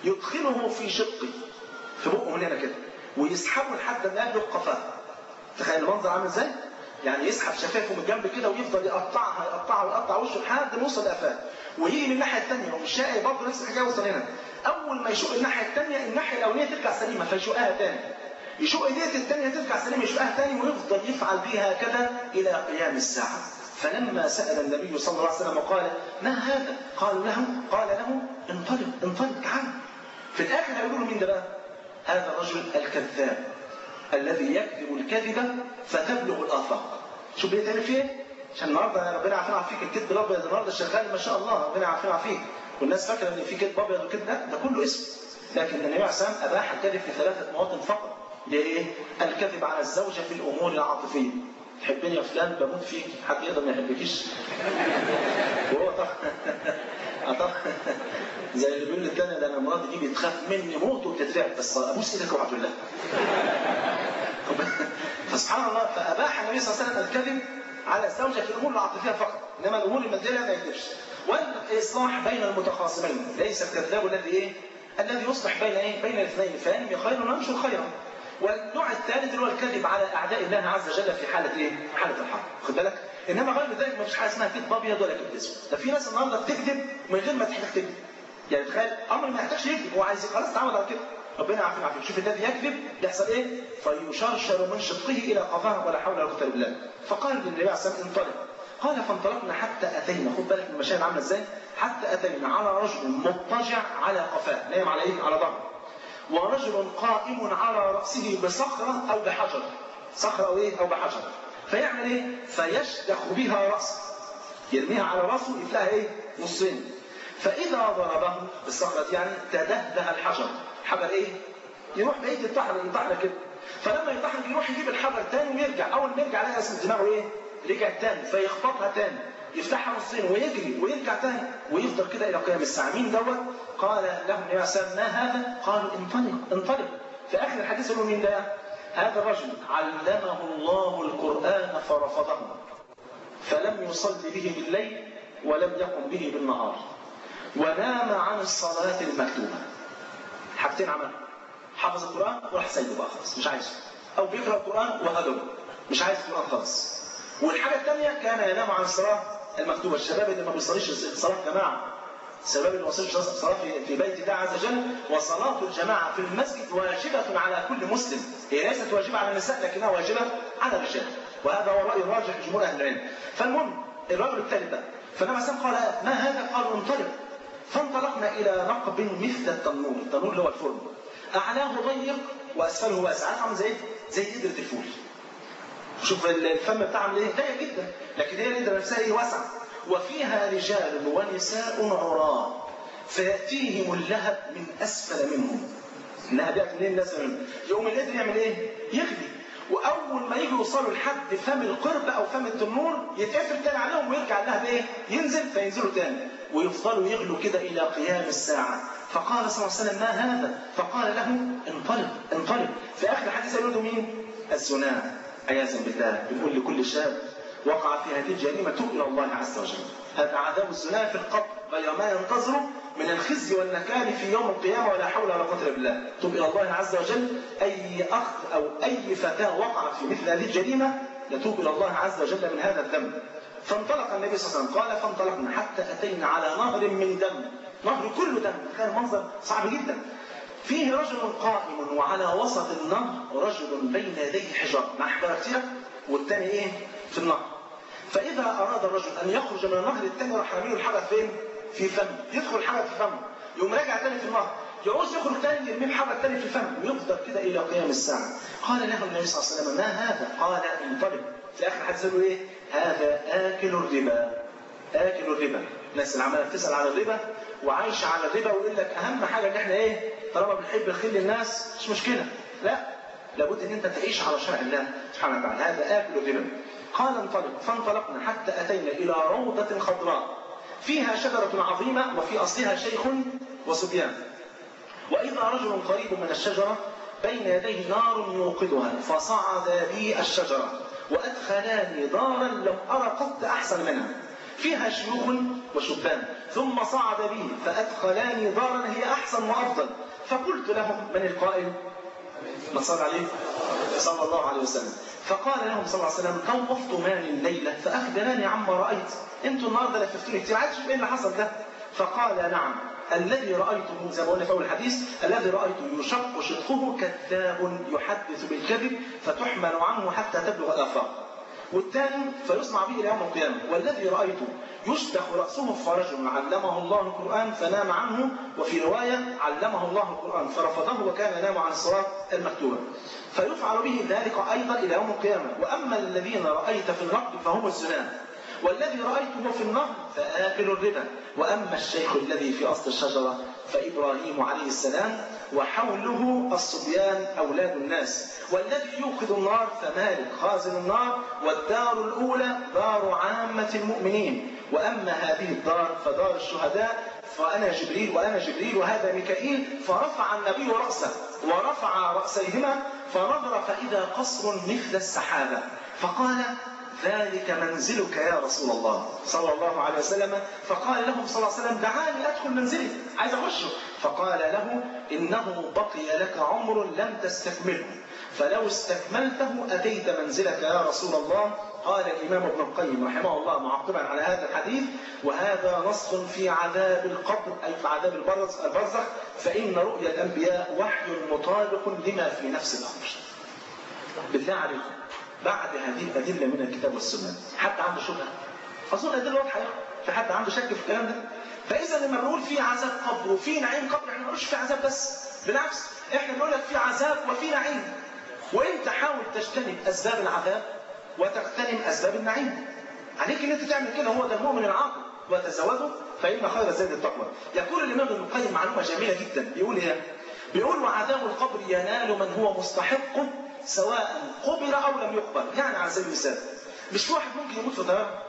يدخله في شقه في بقه من هنا كده ويسحبه لحد ما يبلغ قفاه تخيل المنظر عامل ازاي؟ يعني يسحب شفايفه من الجنب كده ويفضل يقطعها يقطعها ويقطع وشه لحد ما يوصل لقفاه ويجي من الناحيه الثانيه ومش شاقي برضه نفس الحكايه يوصل هنا اول ما يشق الناحيه الثانيه الناحيه الاولانيه ترجع سليمه فيشقها ثاني يشق ايديه الثانيه ترجع سليمه يشقها ثاني ويفضل يفعل بها هكذا الى قيام الساعه فلما سال النبي صلى الله عليه وسلم وقال ما هذا؟ قالوا له قال له انطلق انطلق تعال في الاخر هيقولوا له مين ده بقى؟ هذا الرجل الكذاب الذي يكذب الكذبه فتبلغ الافاق شوف بيتعمل فيه ايه؟ عشان النهارده ربنا عارفين فيك الكذب الابيض النهارده شغال ما شاء الله ربنا عارفين فيك والناس فاكره ان في كذب ابيض وكذب لا ده كله اسم لكن النبي عليه الصلاه والسلام اباح الكذب في ثلاثه مواطن فقط ليه؟ الكذب على الزوجه في الامور العاطفيه تحبني يا فلان بموت فيك حد يقدر ما يحبكيش وهو طبعا طبعا زي اللي بيقول للتاني ده انا مراتي دي بتخاف مني موت وبتترعب بس ابوس ايدك اوعى تقول لها فسبحان الله فاباح النبي صلى الله عليه وسلم الكذب على الزوجة في الأمور العاطفية فقط إنما الأمور المادية ما يكذبش والإصلاح بين المتخاصمين ليس الكذاب الذي إيه؟ الذي يصلح بين إيه؟ بين الاثنين فينمي خيرا وينشر خيرا والنوع الثالث اللي هو الكذب على أعداء الله عز وجل في حالة إيه؟ حالة الحرب خد بالك؟ إنما غير ذلك ما فيش حاجة اسمها كذب أبيض ولا كذب أسود ده في ناس النهارده بتكذب من غير ما تحتاج تكذب يعني تخيل أمر ما يحتاجش يكذب هو عايز خلاص تعود على كده ربنا يعافينا ويعافيك شوف الذي يكذب يحصل ايه فيشرشر من شقه الى قفاه ولا حول ولا قوه الا بالله فقال للنبي عليه الصلاه والسلام انطلق قال فانطلقنا حتى اتينا خد بالك من المشاهد عامله ازاي حتى اتينا على رجل مضطجع على قفاه نايم على ايه على ظهره ورجل قائم على رأسه بصخرة أو بحجر صخرة أو إيه أو بحجر فيعمل إيه فيشدخ بها رأسه يرميها على رأسه يفلها إيه نصين فإذا ضربه بالصخرة يعني تدهده الحجر حجر إيه يروح بعيد يطحن يطحن كده فلما يطحن يروح يجيب الحجر تاني ويرجع أول ما يرجع لقى اسم دماغه إيه رجع تاني فيخبطها تاني يفتحها نصين ويجري ويرجع تاني ويفضل كده الى قيام الساعه مين دوت قال لهم يا سلام ما هذا قالوا انطلق انطلق في اخر الحديث قالوا مين ده هذا الرجل علمه الله القران فرفضه فلم يصل به بالليل ولم يقم به بالنهار ونام عن الصلاه المكتوبه حاجتين عملها حفظ القران وراح سايبه بقى خلاص مش عايزه او بيقرا القران وهدره مش عايز القران خالص والحاجه الثانيه كان ينام عن الصلاه المكتوبه الشباب اللي ما بيصليش صلاه جماعه الشباب اللي ما بيصليش صلاه في, في بيت الله عز وجل وصلاه الجماعه في المسجد واجبه على كل مسلم هي ليست واجبه على النساء لكنها واجبه على الرجال وهذا هو الراي الراجح لجمهور اهل العلم فالمهم الرجل الثالث بقى فالنبي صلى قال ما هذا قالوا انطلق فانطلقنا الى نقب مثل التنور التنور اللي هو الفرن اعلاه ضيق واسفله واسع عامل زي زي قدره الفول شوف الفم بتاعها عامل ايه ضيق جدا لكن هي القدره نفسها ايه واسعه وفيها رجال ونساء عراة فيأتيهم اللهب من أسفل منهم اللهب يأتي منين الناس منهم يقوم القدر يعمل إيه؟ يغلي وأول ما يجوا يوصلوا لحد فم القرب أو فم التنور يتقفل تاني عليهم ويرجع اللهب إيه؟ ينزل فينزلوا تاني ويفضلوا يغلوا كده إلى قيام الساعة فقال صلى الله عليه وسلم ما هذا؟ فقال له انطلق انطلق في آخر الحديث قالوا له مين؟ الزنا عياذا بالله بنقول لكل شاب وقع في هذه الجريمة توب إلى الله عز وجل هذا عذاب الزنا في القبر غير ما ينتظره من الخزي والنكال في يوم القيامة ولا حول ولا قوة إلا بالله توب إلى الله عز وجل أي أخ أو أي فتاة وقعت في مثل هذه الجريمة يتوب إلى الله عز وجل من هذا الذنب فانطلق النبي صلى الله عليه وسلم قال فانطلقنا حتى أتينا على نهر من دم نهر كله دم تخيل منظر صعب جدا فيه رجل قائم وعلى وسط النهر رجل بين يديه حجار مع حجارة كتير والتاني ايه في النهر فإذا أراد الرجل أن يخرج من النهر الثاني راح يرمي الحجر فين؟ في فم يدخل الحجر في فمه يقوم راجع تاني في النهر يعوز يخرج تاني يرمي الحجر تاني في فمه ويفضل كده إلى قيام الساعة قال له النبي صلى الله عليه وسلم ما هذا؟ قال انطلق في آخر حديث له إيه؟ هذا آكل الربا آكل الربا الناس اللي عمالة بتسأل على الربا وعايشة على الربا ويقول لك أهم حاجة إن إحنا إيه؟ طالما بنحب الخير للناس مش مشكلة لا لابد ان انت تعيش على شرع الله سبحانه وتعالى هذا اكل الربا قال انطلق فانطلقنا حتى اتينا الى روضه خضراء فيها شجره عظيمه وفي اصلها شيخ وصبيان واذا رجل قريب من الشجره بين يديه نار يوقدها فصعد بي الشجره وادخلاني دارا لم ارى قط احسن منها فيها شيوخ وشبان ثم صعد بي فادخلاني دارا هي احسن وافضل فقلت لهم من القائل ما صلى عليه صلى الله عليه وسلم فقال لهم صلى الله عليه وسلم طوفت مالي الليلة فأخبراني عما رأيت انتوا النهارده لففتوني كتير عايز تشوف ايه اللي حصل ده فقال نعم الذي رأيته زي ما قلنا في أول الحديث الذي رأيته يشق شقه كذاب يحدث بالكذب فتحمل عنه حتى تبلغ الآفاق والثاني فيصنع به الى يوم القيامه والذي رايته يشدخ راسه فرجل علمه الله القران فنام عنه وفي روايه علمه الله القران فرفضه وكان ينام عن الصلاه المكتوبه فيفعل به ذلك ايضا الى يوم القيامه واما الذين رايت في النقد فهم الزنا والذي رايته في النهر فاكل الربا واما الشيخ الذي في اصل الشجره فابراهيم عليه السلام وحوله الصبيان اولاد الناس والذي يوقد النار فمالك خازن النار والدار الاولى دار عامه المؤمنين واما هذه الدار فدار الشهداء فانا جبريل وانا جبريل وهذا ميكائيل فرفع النبي راسه ورفع راسيهما فنظر فاذا قصر مثل السحابه فقال ذلك منزلك يا رسول الله صلى الله عليه وسلم فقال له صلى الله عليه وسلم دعاني ادخل منزلي عايز اخشه فقال له انه بقي لك عمر لم تستكمله فلو استكملته اتيت منزلك يا رسول الله قال الامام ابن القيم رحمه الله معقبا على هذا الحديث وهذا نص في عذاب القبر اي في عذاب البرزخ فان رؤيا الانبياء وحي مطابق لما في نفس الامر بالله عليكم بعد هذه الأدلة من الكتاب والسنة حد عنده شبهة؟ أظن أدلة واضحة في حد عنده شك في الكلام ده؟ فإذا لما بنقول في عذاب قبر وفي نعيم قبر احنا ما بنقولش في عذاب بس بالعكس احنا بنقول لك في عذاب وفي نعيم وانت حاول تجتنب اسباب العذاب وتغتنم اسباب النعيم عليك ان انت تعمل كده هو ده المؤمن العاقل وتزودوا فان خير زاد التقوى يقول الامام ابن القيم معلومه جميله جدا بيقول ايه بيقول وعذاب القبر ينال من هو مستحق سواء قبر او لم يقبر يعني على سبيل المثال مش في واحد ممكن يموت في طياره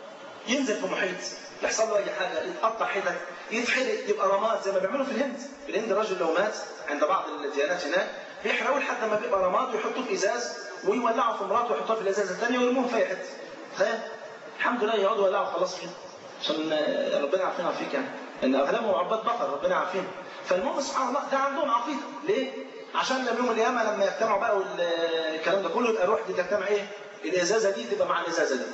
ينزل في محيط يحصل له اي حاجه يتقطع حتت يتحرق يبقى رماد زي ما بيعملوا في الهند في الهند الراجل لو مات عند بعض الديانات هناك بيحرقوه لحد ما بيبقى رماد ويحطوه في ازاز ويولعوا في مراته ويحطوها في الازازه الثانيه ويرموه في اي حته تخيل الحمد لله يقعدوا يولعوا خلاص فيه عشان ربنا يعافينا ويعافيك يعني ان اغلبهم عباد بقر ربنا يعافينا فالمهم سبحان الله ده عندهم عقيده ليه؟ عشان لما يوم القيامه لما يجتمعوا بقى والكلام ده كله يبقى الروح دي تجتمع ايه؟ الازازه دي تبقى مع الازازه دي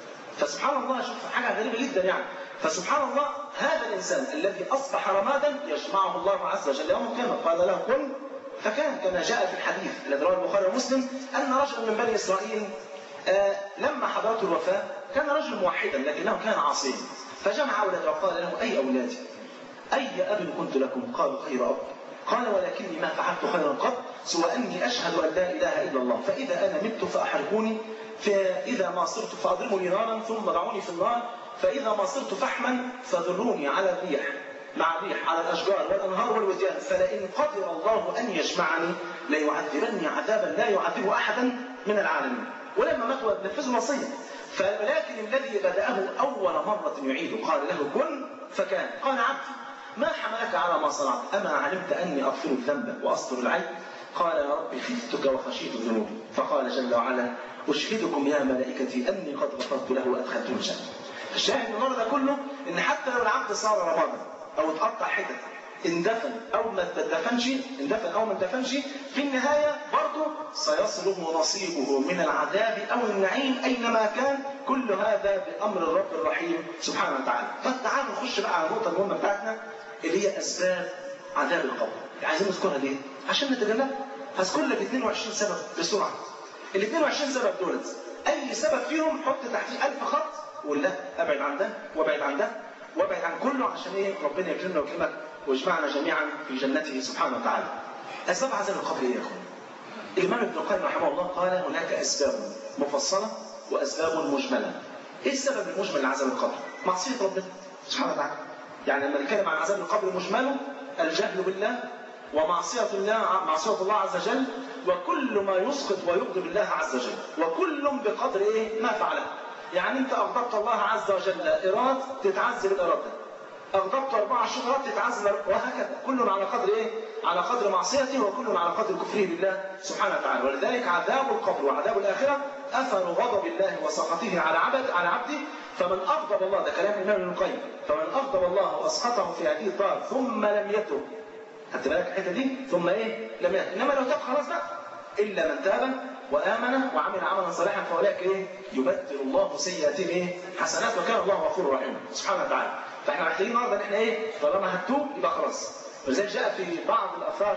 فسبحان الله شوف حاجه غريبه جدا يعني فسبحان الله هذا الانسان الذي اصبح رمادا يجمعه الله عز وجل يوم القيامه قال له كن فكان كما جاء في الحديث الذي رواه البخاري ومسلم ان رجلا من بني اسرائيل آه لما حضرته الوفاه كان رجل موحدا لكنه كان عاصيا فجمع اولاده وقال له اي اولادي اي اب كنت لكم قالوا خير اب قال ولكني ما فعلت خيرا قط سوى اني اشهد ان لا اله الا الله فاذا انا مت فاحرقوني فإذا ما صرت فأضرمني نارا ثم ضعوني في النار فإذا ما صرت فحما فذروني على الريح مع الريح على الأشجار والأنهار والوديان فلئن قدر الله أن يجمعني ليعذبني عذابا لا يعذبه أحدا من العالمين ولما مات نفذوا الوصية ولكن الذي بدأه أول مرة يعيد قال له كن فكان قال عبدي ما حملك على ما صنعت أما علمت أني أغفر الذنب وأستر العيب قال يا رب خفتك وخشيت ذنوبي فقال جل وعلا أشهدكم يا ملائكتي أني قد غفرت له وأدخلته الجنة. الشاهد من النهارده كله إن حتى لو العبد صار رمادا أو اتقطع حتت اندفن أو ما تدفنش اندفن أو ما اندفنش في النهاية برضه سيصله نصيبه من العذاب أو النعيم أينما كان كل هذا بأمر الرب الرحيم سبحانه وتعالى. طب تعالوا نخش بقى على النقطة المهمة بتاعتنا اللي هي أسباب عذاب القبر. عايزين نذكرها ليه؟ عشان نتجنبها. هذكر لك 22 سبب بسرعة. ال 22 سبب دولت اي سبب فيهم حط تحتيه 1000 خط وقول لا ابعد عن ده وابعد عن ده وابعد عن كله عشان ايه ربنا يكرمنا ويكرمك ويجمعنا جميعا في جنته سبحانه وتعالى. اسباب عذاب القبر ايه يا اخوان؟ الامام ابن القيم رحمه الله قال هناك اسباب مفصله واسباب مجمله. ايه السبب المجمل لعذاب القبر؟ معصيه ربنا سبحانه وتعالى. يعني لما نتكلم عن عذاب القبر مجمله الجهل بالله ومعصية الله معصية الله عز وجل وكل ما يسقط ويغضب الله عز وجل وكل بقدر ايه ما فعله يعني انت اغضبت الله عز وجل ايراد تتعذب الايراد ده اغضبت اربع شهرات تتعذب وهكذا كل على قدر ايه على قدر معصيته وكل على قدر كفره بالله سبحانه وتعالى ولذلك عذاب القبر وعذاب الاخره اثر غضب الله وسخطه على عبد على عبده فمن اغضب الله ده كلام الامام ابن القيم فمن اغضب الله واسقطه في هذه الدار ثم لم يتب خدت بالك الحته دي ثم ايه لم يأت انما لو تاب خلاص بقى الا من تاب وامن وعمل عملا صالحا فاولئك ايه يبدل الله سيئاتهم ايه حسنات وكان الله غفورا رحيما سبحانه وتعالى فاحنا محتاجين النهارده ان احنا ايه طالما هتوب يبقى خلاص ولذلك جاء في بعض الاثار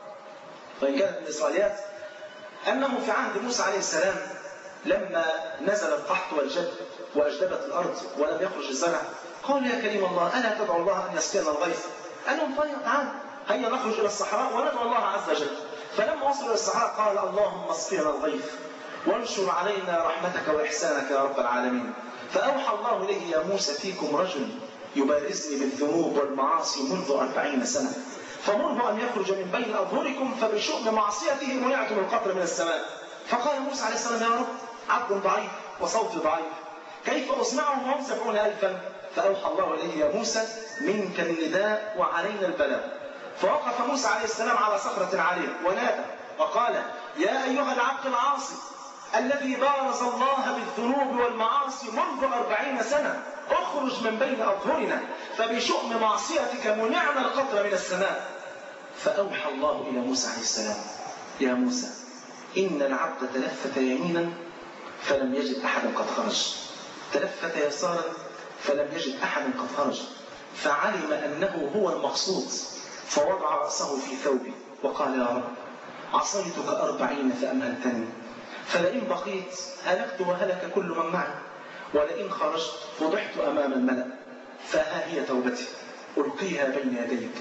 وان كانت من الاسرائيليات انه في عهد موسى عليه السلام لما نزل القحط والجد واجدبت الارض ولم يخرج الزرع قال يا كريم الله الا تدعو الله ان يسقينا الغيث قال لهم طيب تعال هيا نخرج الى الصحراء وندعو الله عز وجل فلما وصلوا الى الصحراء قال اللهم اسقنا الغيث وانشر علينا رحمتك واحسانك يا رب العالمين فاوحى الله اليه يا موسى فيكم رجل يبارزني بالذنوب والمعاصي منذ أربعين سنة فمره أن يخرج من بين أظهركم فبشؤم معصيته منعتم القطر من السماء فقال موسى عليه السلام يا رب عبد ضعيف وصوتي ضعيف كيف أصنعه وهم سبعون ألفا فأوحى الله إليه يا موسى منك النداء وعلينا البلاء فوقف موسى عليه السلام على صخرة عالية ونادى وقال يا أيها العبد العاصي الذي بارز الله بالذنوب والمعاصي منذ أربعين سنة اخرج من بين أظهرنا فبشؤم معصيتك منعنا القطر من السماء فأوحى الله إلى موسى عليه السلام يا موسى إن العبد تلفت يمينا فلم يجد أحدا قد خرج تلفت يسارا فلم يجد أحدا قد خرج فعلم أنه هو المقصود فوضع رأسه في ثوبه وقال يا رب عصيتك أربعين فأمهلتني فلئن بقيت هلكت وهلك كل من معي ولئن خرجت فضحت أمام الملأ فها هي توبتي ألقيها بين يديك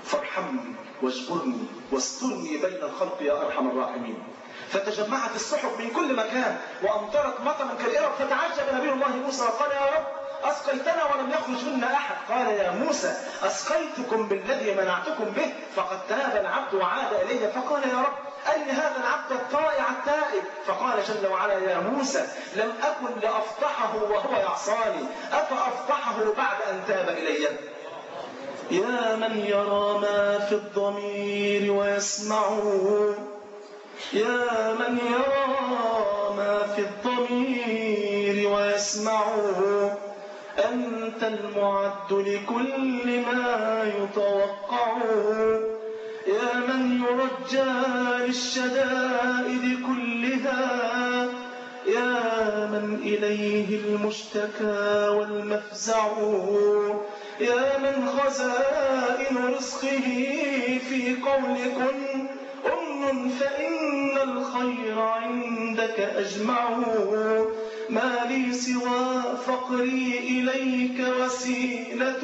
فارحمني واجبرني واسترني بين الخلق يا أرحم الراحمين فتجمعت السحب من كل مكان وأمطرت مطرا كالإرب فتعجب نبي الله موسى وقال يا رب أسقيتنا ولم يخرج منا أحد قال يا موسى أسقيتكم بالذي منعتكم به فقد تاب العبد وعاد إلي فقال يا رب أين هذا العبد الطائع التائب فقال جل وعلا يا موسى لم أكن لأفضحه وهو يعصاني أفأفضحه بعد أن تاب إلي يا من يرى ما في الضمير ويسمعه يا من يرى ما في الضمير ويسمعه أنت المعد لكل ما يتوقع يا من يرجى للشدائد كلها يا من إليه المشتكى والمفزع يا من خزائن رزقه في قول كن أمن فإن الخير عندك أجمعه ما لي سوى فقري إليك وسيلة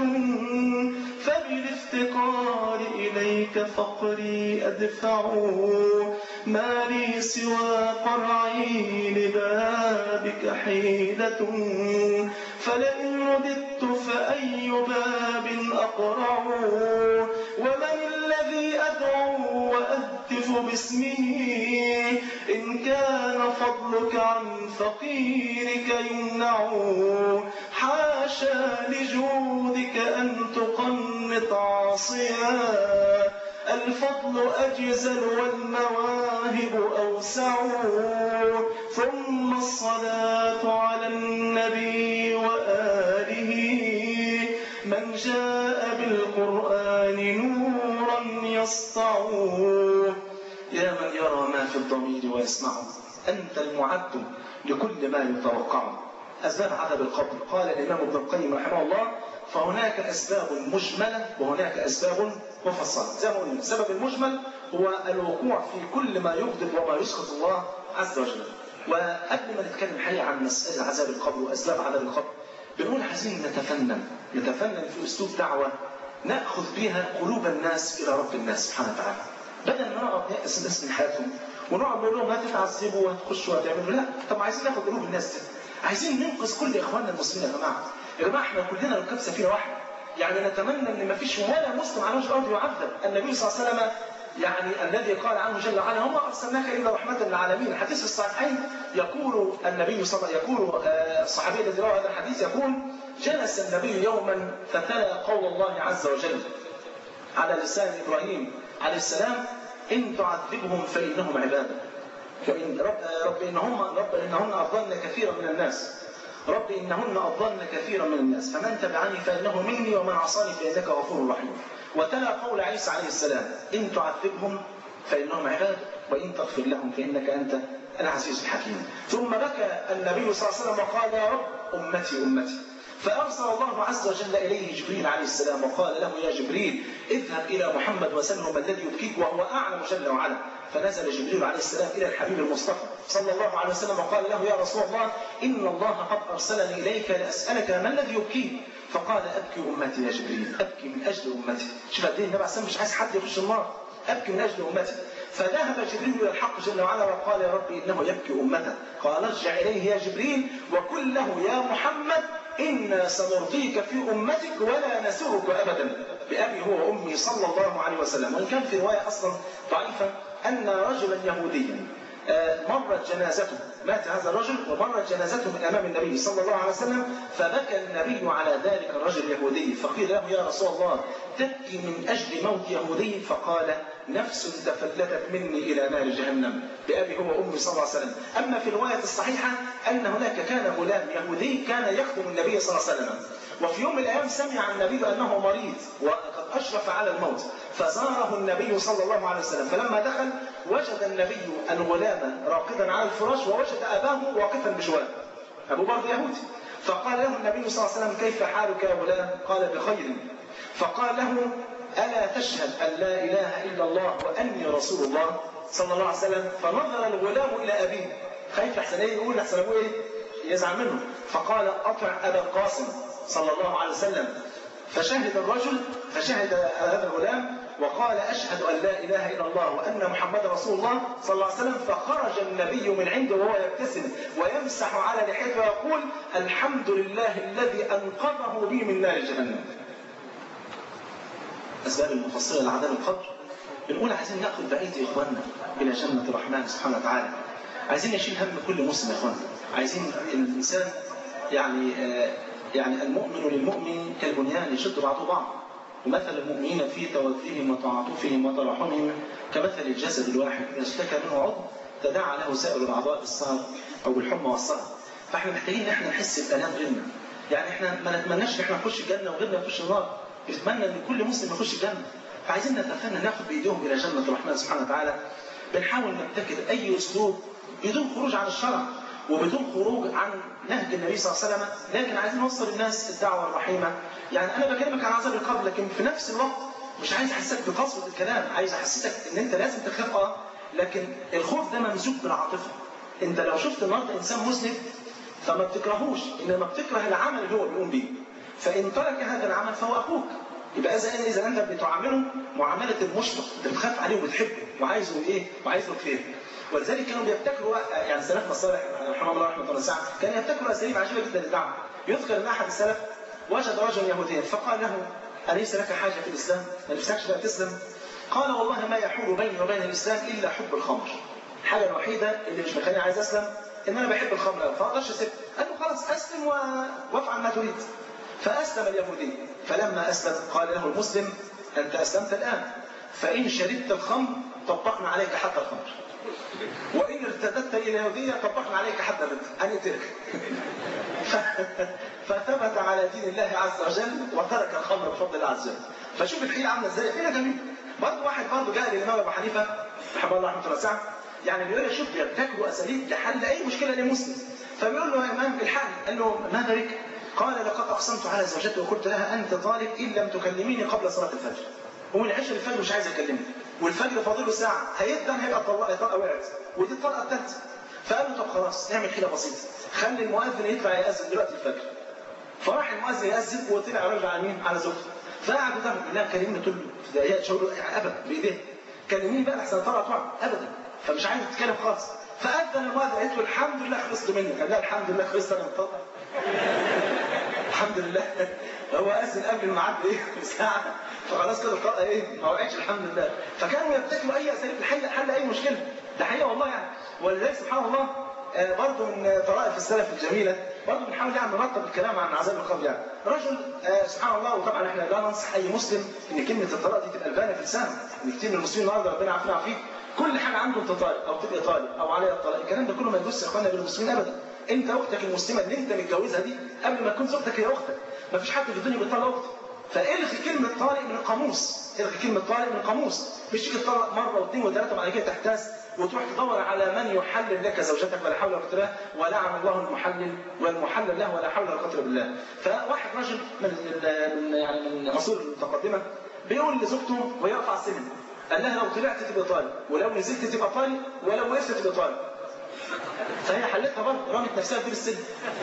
فبالافتقار إليك فقري أدفع ما لي سوى قرعي لبابك حيلة فلئن رددت فأي باب أقرع ومن الذي أدعو وأهتف باسمه إن كان فضلك عن فقيرك يمنع حاشا لجودك أن تقنط عاصيا الفضل أجزل والمواهب أوسع ثم الصلاة على النبي وآله من جاء بالقرآن نورا يسطع يا من يرى ما في الضمير ويسمعه أنت المعد لكل ما يتوقع أسباب عذاب القبر قال الإمام ابن القيم رحمه الله فهناك أسباب مجملة وهناك أسباب مفصلة زي ما قلنا السبب المجمل هو الوقوع في كل ما يغضب وما يسخط الله عز وجل وقبل ما نتكلم حقيقة عن مسألة عذاب القبر وأسباب عذاب القبر بنقول عايزين نتفنن نتفنن في أسلوب دعوة نأخذ بها قلوب الناس إلى رب الناس سبحانه وتعالى بدل ما نقعد نيأس الناس من حياتهم ونقعد نقول لهم هتتعذبوا وهتخشوا وهتعملوا لا طب عايزين ناخد قلوب الناس دي عايزين ننقذ كل اخواننا المسلمين يا جماعه يا جماعه احنا كلنا ركاب سفينه واحده يعني نتمنى ان ما فيش ولا مسلم على وجه الارض يعذب النبي صلى الله عليه وسلم يعني الذي قال عنه جل وعلا وما ارسلناك الا رحمه للعالمين الحديث في الصحيحين يقول النبي صلى الله يقول الصحابي الذي روى هذا الحديث يقول جلس النبي يوما فتلا قول الله عز وجل على لسان ابراهيم عليه السلام ان تعذبهم فانهم عباده وإن رب, رب إنهم رب إنهن أضلن كثيرا من الناس رب إنهن أضلن كثيرا من الناس فمن تبعني فإنه مني ومن عصاني فإنك غفور رحيم وتلا قول عيسى عليه السلام إن تعذبهم فإنهم عباد وإن تغفر لهم فإنك أنت العزيز الحكيم ثم بكى النبي صلى الله عليه وسلم وقال يا رب أمتي أمتي فأرسل الله عز وجل إليه جبريل عليه السلام وقال له يا جبريل اذهب إلى محمد وسله ما الذي يبكيك وهو أعلم جل وعلا فنزل جبريل عليه السلام إلى الحبيب المصطفى صلى الله عليه وسلم وقال له يا رسول الله إن الله قد أرسلني إليك لأسألك ما الذي يبكيك فقال أبكي أمتي يا جبريل أبكي من أجل أمتي شوف قد إيه النبي عليه مش عايز حد يخش النار أبكي من أجل أمتي فذهب جبريل إلى الحق جل وعلا وقال يا رب إنه يبكي أمته قال ارجع إليه يا جبريل وقل له يا محمد إنا سنرضيك في أمتك ولا نسرك أبدا بأبي هو وأمي صلى الله عليه وسلم وإن كان في رواية أصلا ضعيفة أن رجلا يهوديا مرت جنازته مات هذا الرجل ومرت جنازته من أمام النبي صلى الله عليه وسلم فبكى النبي على ذلك الرجل اليهودي فقيل له يا رسول الله تبكي من أجل موت يهودي فقال نفس تفلتت مني إلى نار جهنم بأبي هو وأمي صلى الله عليه وسلم أما في الرواية الصحيحة أن هناك كان غلام يهودي كان يخدم النبي صلى الله عليه وسلم وفي يوم من الأيام سمع النبي أنه مريض وقد أشرف على الموت فزاره النبي صلى الله عليه وسلم فلما دخل وجد النبي الغلام راقدا على الفراش ووجد أباه واقفا بجواره أبو برضه يهودي فقال له النبي صلى الله عليه وسلم كيف حالك يا غلام قال بخير فقال له ألا تشهد أن لا إله إلا الله وأني رسول الله صلى الله عليه وسلم فنظر الغلام إلى أبيه خايف أحسن إيه يقول أحسن أبوه إيه يزعل منه فقال أطع أبا القاسم صلى الله عليه وسلم فشهد الرجل فشهد هذا الغلام وقال أشهد أن لا إله إلا الله وأن محمد رسول الله صلى الله عليه وسلم فخرج النبي من عنده وهو يبتسم ويمسح على لحيته ويقول الحمد لله الذي أنقذه بي من نار جهنم أسباب المفصلة لعذاب القبر بنقول عايزين ناخذ بقية إخواننا إلى جنة الرحمن سبحانه وتعالى عايزين نشيل هم كل مسلم يا إخواننا عايزين الإنسان يعني آه يعني المؤمن للمؤمن كالبنيان يشد بعضه بعض ومثل المؤمنين في توفيهم وتعاطفهم وتراحمهم كمثل الجسد الواحد إذا اشتكى منه عضو تداعى له سائر الأعضاء بالسهر أو بالحمى والسهر فاحنا محتاجين ان احنا نحس بألام غيرنا يعني احنا ما نتمناش ان احنا نخش الجنة وغيرنا يخش النار نتمنى ان كل مسلم يخش الجنة فعايزين نتفنى ناخد بايديهم الى جنة الرحمن سبحانه وتعالى بنحاول نبتكر اي اسلوب بدون خروج عن الشرع وبدون خروج عن نهج النبي صلى الله عليه وسلم لكن عايزين نوصل للناس الدعوة الرحيمة يعني انا بكلمك عن عذاب القبر لكن في نفس الوقت مش عايز احسسك بقسوة الكلام عايز احسسك ان انت لازم تخاف اه لكن الخوف ده ممزوج بالعاطفة انت لو شفت النهارده انسان مسلم فما بتكرهوش انما بتكره العمل اللي هو بيقوم بيه فان ترك هذا العمل فهو اخوك يبقى اذا اذا انت بتعامله معامله المشفق انت بتخاف عليه وبتحبه وعايزه ايه وعايزه خير ولذلك كانوا بيبتكروا يعني سلفنا الصالح رحمه الله رحمه الله وسعه كان يبتكروا اساليب عجيبه جدا للدعوه يذكر ان احد السلف وجد رجلا يهوديا فقال له اليس لك حاجه في الاسلام؟ ما نفسكش بقى تسلم؟ قال والله ما يحول بيني وبين الاسلام الا حب الخمر. الحاجه الوحيده اللي مش مخليني عايز اسلم ان انا بحب الخمر قوي فاقدرش اسيبها. قال له خلاص اسلم و... وافعل ما تريد. فاسلم اليهودي فلما اسلم قال له المسلم انت اسلمت الان فان شربت الخمر طبقنا عليك حتى الخمر. وإن ارتدت إلى اليهودية طبقنا عليك حتى الرد أن تلك فثبت على دين الله عز وجل وترك الخمر بفضل الله عز وجل فشوف الحيلة عاملة ازاي حيلة جميلة برضه واحد برضه جاء للإمام أبو حنيفة رحمه الله رحمه الله وسعه يعني بيقول له شوف بيبتكروا أساليب لحل أي مشكلة لمسلم فبيقول له يا إمام الحل قال له ما ذلك؟ قال لقد أقسمت على زوجتي وقلت لها أنت طالب إن لم تكلميني قبل صلاة الفجر ومن عشر الفجر مش عايز أكلمك والفجر فاضل له ساعة هيبدأ هيبقى طلقة طلقة وقعت ودي الطلقة الثالثة فقال له طب خلاص نعمل حيلة بسيطة خلي المؤذن يطلع يأذن دلوقتي الفجر فراح المؤذن يأذن وطلع راجع على مين؟ على زوجته فقعد قدام لا كلمني تقول له هي تشاور يعني ابدا بايديه كلميني بقى احسن طلع طبعا ابدا فمش عايز تتكلم خالص فاذن المؤذن قالت له الحمد لله خلصت منك قال لا الحمد لله خلصت انا مطلع الحمد لله هو أذن قبل الميعاد بايه بساعه فخلاص كده الطاقه ايه ما وقعتش الحمد لله فكانوا يبتكروا اي اساليب لحل حل اي مشكله ده حقيقه والله يعني ولذلك سبحان الله آه برضه من طرائف السلف الجميله برضه بنحاول يعني نرتب الكلام عن عذاب القبر يعني رجل آه سبحان الله وطبعا احنا لا ننصح اي مسلم ان كلمه الطلاق دي تبقى البانه في لسانه ان كتير من المسلمين النهارده ربنا يعافينا ويعافيك كل حاجه عنده انت طالب او تبقى طالب او عليها الطلاق الكلام ده كله ما يجوزش يا اخوانا بين المسلمين ابدا انت اختك المسلمه اللي انت متجوزها دي قبل ما تكون زوجتك هي اختك ما فيش حد في الدنيا بيطلق اخته فالغي كلمه طالق من القاموس الغي كلمه طالق من القاموس مش تيجي تطلق مره واثنين وثلاثه وبعد كده تحتاس وتروح تدور على من يحلل لك زوجتك ولا حول ولا قوه الا ولعن الله المحلل والمحلل له ولا حول ولا قوه الا بالله فواحد رجل من من يعني من العصور المتقدمه بيقول لزوجته وهي رافعه السن قال لها لو طلعت تبقى طالب ولو نزلت تبقى طالب ولو وقفت تبقى طالب فهي حلتها برضه رمت نفسها في السن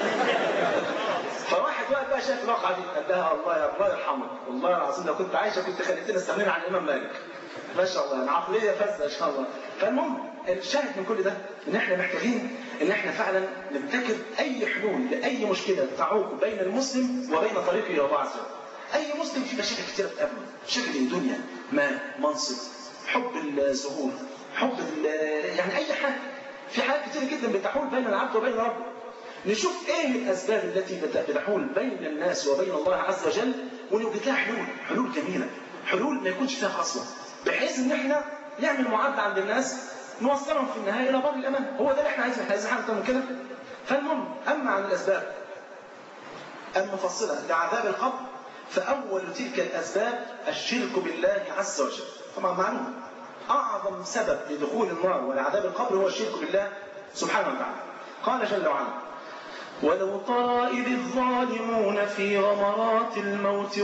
فواحد واحد بقى شاف الواقعه دي قال لها الله يا الله يرحمك والله العظيم لو كنت عايشه كنت خليتني استغنينا عن الامام مالك ما شاء الله يعني عقليه فذه ان شاء الله فالمهم الشاهد من كل ده ان احنا محتاجين ان احنا فعلا نبتكر اي حلول لاي مشكله تعوق بين المسلم وبين طريقه الى الله عز وجل اي مسلم في مشاكل كتيره بتقابله مشاكل الدنيا مال منصب حب الظهور حب يعني اي حاجه في حاجات كتير جدا بتحول بين العبد وبين ربه نشوف ايه الاسباب التي بتحول بين الناس وبين الله عز وجل ونوجد لها حلول حلول جميله حلول ما يكونش فيها خصوه بحيث ان احنا نعمل معادله عند الناس نوصلهم في النهايه الى بر الامان هو ده اللي احنا عايزينه احنا عايزين حاجه من كده فالمهم اما عن الاسباب المفصله لعذاب القبر فاول تلك الاسباب الشرك بالله عز وجل طبعا معلوم اعظم سبب لدخول النار ولعذاب القبر هو الشرك بالله سبحانه وتعالى قال جل وعلا ولو ترى إذ الظالمون في غمرات الموت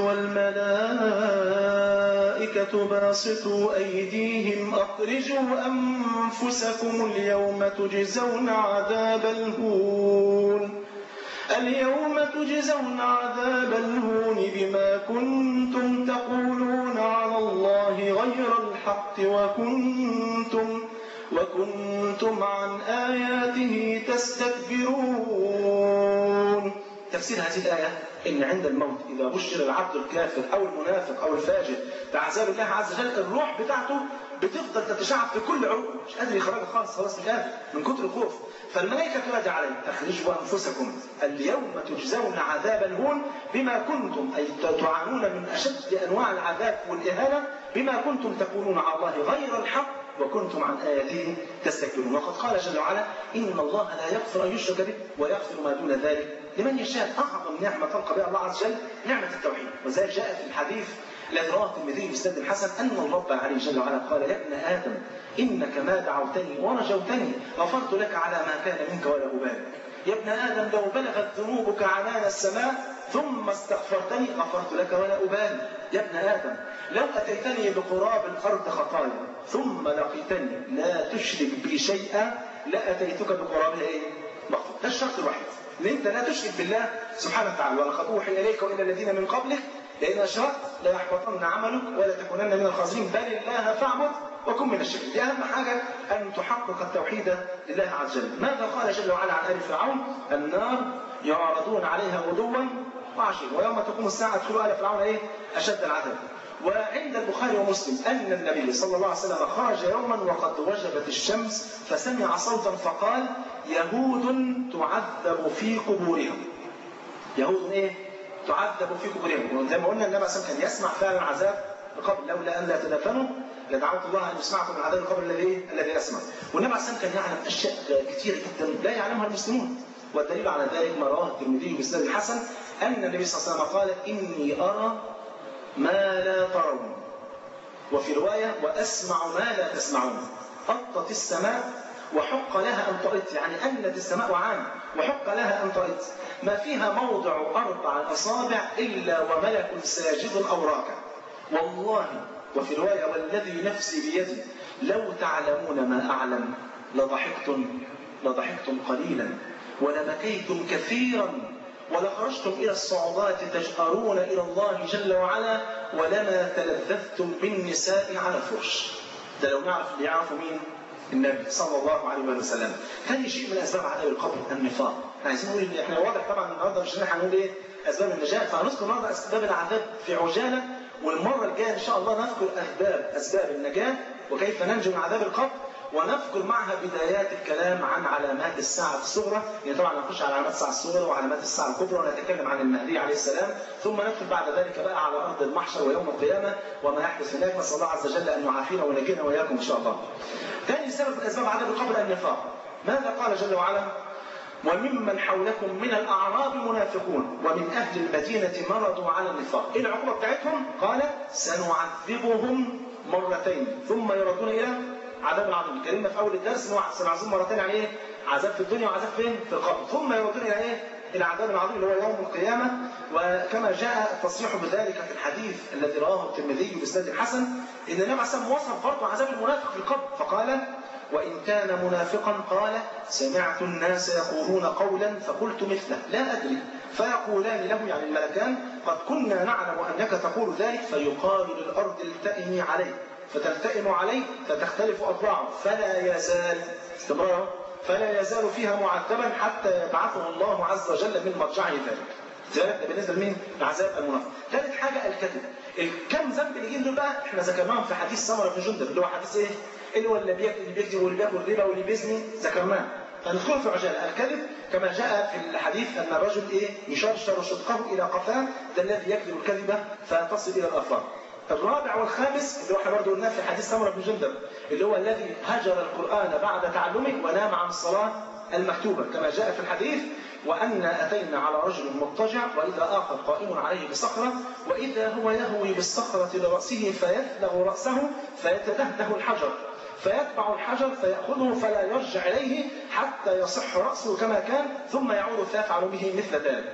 والملائكة باسطوا أيديهم أخرجوا أنفسكم اليوم تجزون عذاب الهون اليوم تجزون عذاب الهون بما كنتم تقولون على الله غير الحق وكنتم وكنتم عن آياته تستكبرون تفسير هذه الآية إن عند الموت إذا بشر العبد الكافر أو المنافق أو الفاجر بعذاب الله عز وجل الروح بتاعته بتفضل تتشعب في كل عروق مش قادر يخرجها خالص خلاص مش قادر من كتر الخوف فالملائكة تنادي عليه أخرجوا أنفسكم اليوم تجزون عذاب الهون بما كنتم أي تعانون من أشد أنواع العذاب والإهانة بما كنتم تقولون على الله غير الحق وكنتم عن آياته تستكبرون وقد قال جل وعلا إن الله لا يغفر أن يشرك به ويغفر ما دون ذلك لمن يشاء أعظم نعمة تلقى بها الله عز وجل نعمة التوحيد وذلك جاء في الحديث الذي رواه الترمذي بسند الحسن أن الرب عليه جل وعلا قال يا ابن آدم إنك ما دعوتني ورجوتني غفرت لك على ما كان منك ولا أبالي يا ابن آدم لو بلغت ذنوبك عنان السماء ثم استغفرتني غفرت لك ولا أبالي يا ابن آدم لو أتيتني بقراب الأرض خطايا ثم لقيتني لا تشرك بي شيئا لأتيتك بقرابها إيه؟ مغفرة ده الشرط الوحيد ان انت لا تشرك بالله سبحانه وتعالى ولقد اوحي اليك والى الذين من قبلك لئن اشركت ليحبطن عملك ولا تكونن من الخاسرين بل الله فاعبد وكن من الشركين دي اهم حاجه ان تحقق التوحيد لله عز وجل ماذا قال جل وعلا عن ال فرعون النار يعرضون عليها غدوا وعشيا ويوم تقوم الساعه ادخلوا ال فرعون ايه اشد العذاب وعند البخاري ومسلم أن النبي صلى الله عليه وسلم خرج يوما وقد وجبت الشمس فسمع صوتا فقال يهود تعذب في قبورهم يهود ايه؟ تعذب في قبورهم وزي ما قلنا النبي صلى كان يسمع فعلا عذاب القبر لولا ان لا تدفنوا لدعوت الله ان يسمعكم من عذاب القبر الذي الذي يسمع والنبي صلى كان يعلم اشياء كثيره جدا لا يعلمها المسلمون والدليل على ذلك ما رواه الترمذي بسند الحسن ان النبي صلى الله عليه وسلم قال اني ارى ما لا ترون وفي رواية وأسمع ما لا تسمعون أطت السماء وحق لها أن طئت يعني أنت السماء عام وحق لها أن طئت ما فيها موضع أربع أصابع إلا وملك ساجد أو راكع والله وفي رواية والذي نفسي بيدي لو تعلمون ما أعلم لضحكتم لضحكتم قليلا ولبكيتم كثيرا ولخرجتم إلى الصعوبات تجأرون إلى الله جل وعلا ولما تلذذتم بالنساء على الفرش ده لو نعرف اللي يعرفوا مين النبي صلى الله عليه وسلم ثاني شيء من اسباب عذاب القبر النفاق احنا عايزين نقول ان احنا واضح طبعا النهارده مش هنقول ايه اسباب النجاه فهنذكر النهارده اسباب العذاب في عجاله والمره الجايه ان شاء الله نذكر اسباب اسباب النجاه وكيف ننجو من عذاب القبر ونذكر معها بدايات الكلام عن علامات الساعة الصغرى، يعني طبعا نخش على علامات الساعة الصغرى وعلامات الساعة الكبرى ونتكلم عن المهدي عليه السلام، ثم ندخل بعد ذلك بقى على أرض المحشر ويوم القيامة وما يحدث هناك، نسأل الله عز وجل أن يعافينا وينجينا وإياكم إن شاء الله. ثاني سبب من أسباب عذاب القبر النفاق. ماذا قال جل وعلا؟ وممن حولكم من الأعراب منافقون ومن أهل المدينة مرضوا على النفاق إيه العقوبة بتاعتهم؟ قال سنعذبهم مرتين ثم يردون إلى عذاب عظيم الكلمة في أول الدرس إن هو سنعذبهم مرتين يعني إيه؟ عذاب في الدنيا وعذاب فين؟ في القبر ثم يردون إلى إيه؟ إلى عذاب العظيم اللي هو يوم القيامة وكما جاء التصريح بذلك في الحديث الذي رواه الترمذي بإسناد الحسن إن النبي عليه الصلاة والسلام وصف برضه عذاب المنافق في القبر فقال وإن كان منافقا قال سمعت الناس يقولون قولا فقلت مثله لا أدري فيقولان له يعني الملكان قد كنا نعلم أنك تقول ذلك فيقال للأرض التئمي عليه فتلتئم عليه فتختلف أضلاعه فلا يزال استمرار فلا يزال فيها معذبا حتى يبعثه الله عز وجل من مرجعه ذلك ذلك ده بالنسبه لمين؟ لعذاب المنافق. ثالث حاجه الكذب. الكم ذنب اللي دول بقى احنا ذكرناهم في حديث سمره بن جندب اللي هو حديث ايه؟ اللي هو اللي بيكذب اللي بيكذب واللي بياكل ربا واللي بيزني ذكرناه. فندخل في عجاله الكذب كما جاء في الحديث ان الرجل ايه؟ يشرشر شدقه الى قفاه ده الذي يكذب الكذبه فتصل الى الافاق. الرابع والخامس اللي هو احنا برضه قلناه في حديث سمره بن جندب اللي هو الذي هجر القران بعد تعلمه ونام عن الصلاه المكتوبه كما جاء في الحديث وأن أتينا على رجل مضطجع وإذا آخر قائم عليه بصخرة وإذا هو يهوي بالصخرة لرأسه فيثلغ رأسه فيتدهده الحجر فيتبع الحجر فيأخذه فلا يرجع إليه حتى يصح رأسه كما كان ثم يعود فيفعل به مثل ذلك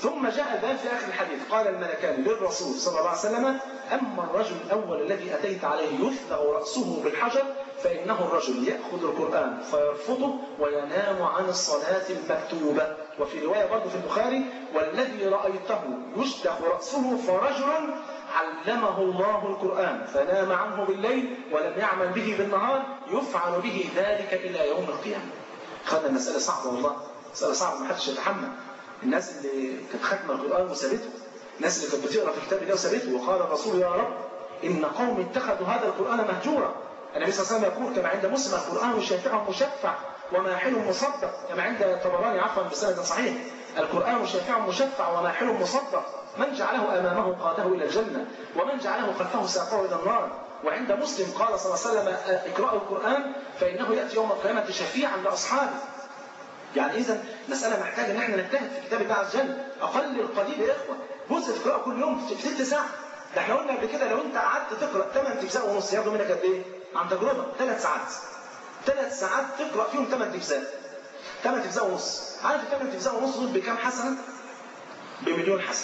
ثم جاء البيان في اخر الحديث قال الملكان للرسول صلى الله عليه وسلم اما الرجل الاول الذي اتيت عليه يثلغ راسه بالحجر فانه الرجل ياخذ القران فيرفضه وينام عن الصلاه المكتوبه وفي روايه برضه في البخاري والذي رايته يشلخ راسه فرجل علمه الله القرآن فنام عنه بالليل ولم يعمل به بالنهار يفعل به ذلك إلى يوم القيامة خدنا المسألة صعبة والله مسألة صعبة ما حدش يتحمل الناس اللي كانت ختمة القرآن وسابته الناس اللي كانت بتقرا في كتاب الله وسابته وقال الرسول يا رب إن قوم اتخذوا هذا القرآن مهجورا النبي صلى الله عليه وسلم يقول كما عند مسلم القرآن شافع مشفع وماحل مصدق كما عند الطبراني عفوا بسند صحيح القرآن شافع مشفع وماحل مصدق من جعله أمامه قاده إلى الجنة ومن جعله خلفه ساقه إلى النار وعند مسلم قال صلى الله عليه وسلم اقرأوا القرآن فإنه يأتي يوم القيامة شفيعا لأصحابه يعني إذا مسألة محتاجة إن احنا نجتهد في كتاب الله عز وجل أقل القليل يا إخوة جزء تقرأه كل يوم في ست ساعات ده احنا قلنا قبل كده لو أنت قعدت تقرأ 8 أجزاء ونص ياخدوا منك قد إيه؟ عن تجربة ثلاث ساعات ثلاث ساعات تقرأ فيهم 8 أجزاء 8 أجزاء ونص عارف 8 أجزاء ونص دول بكام حسنة؟ بمليون حسنة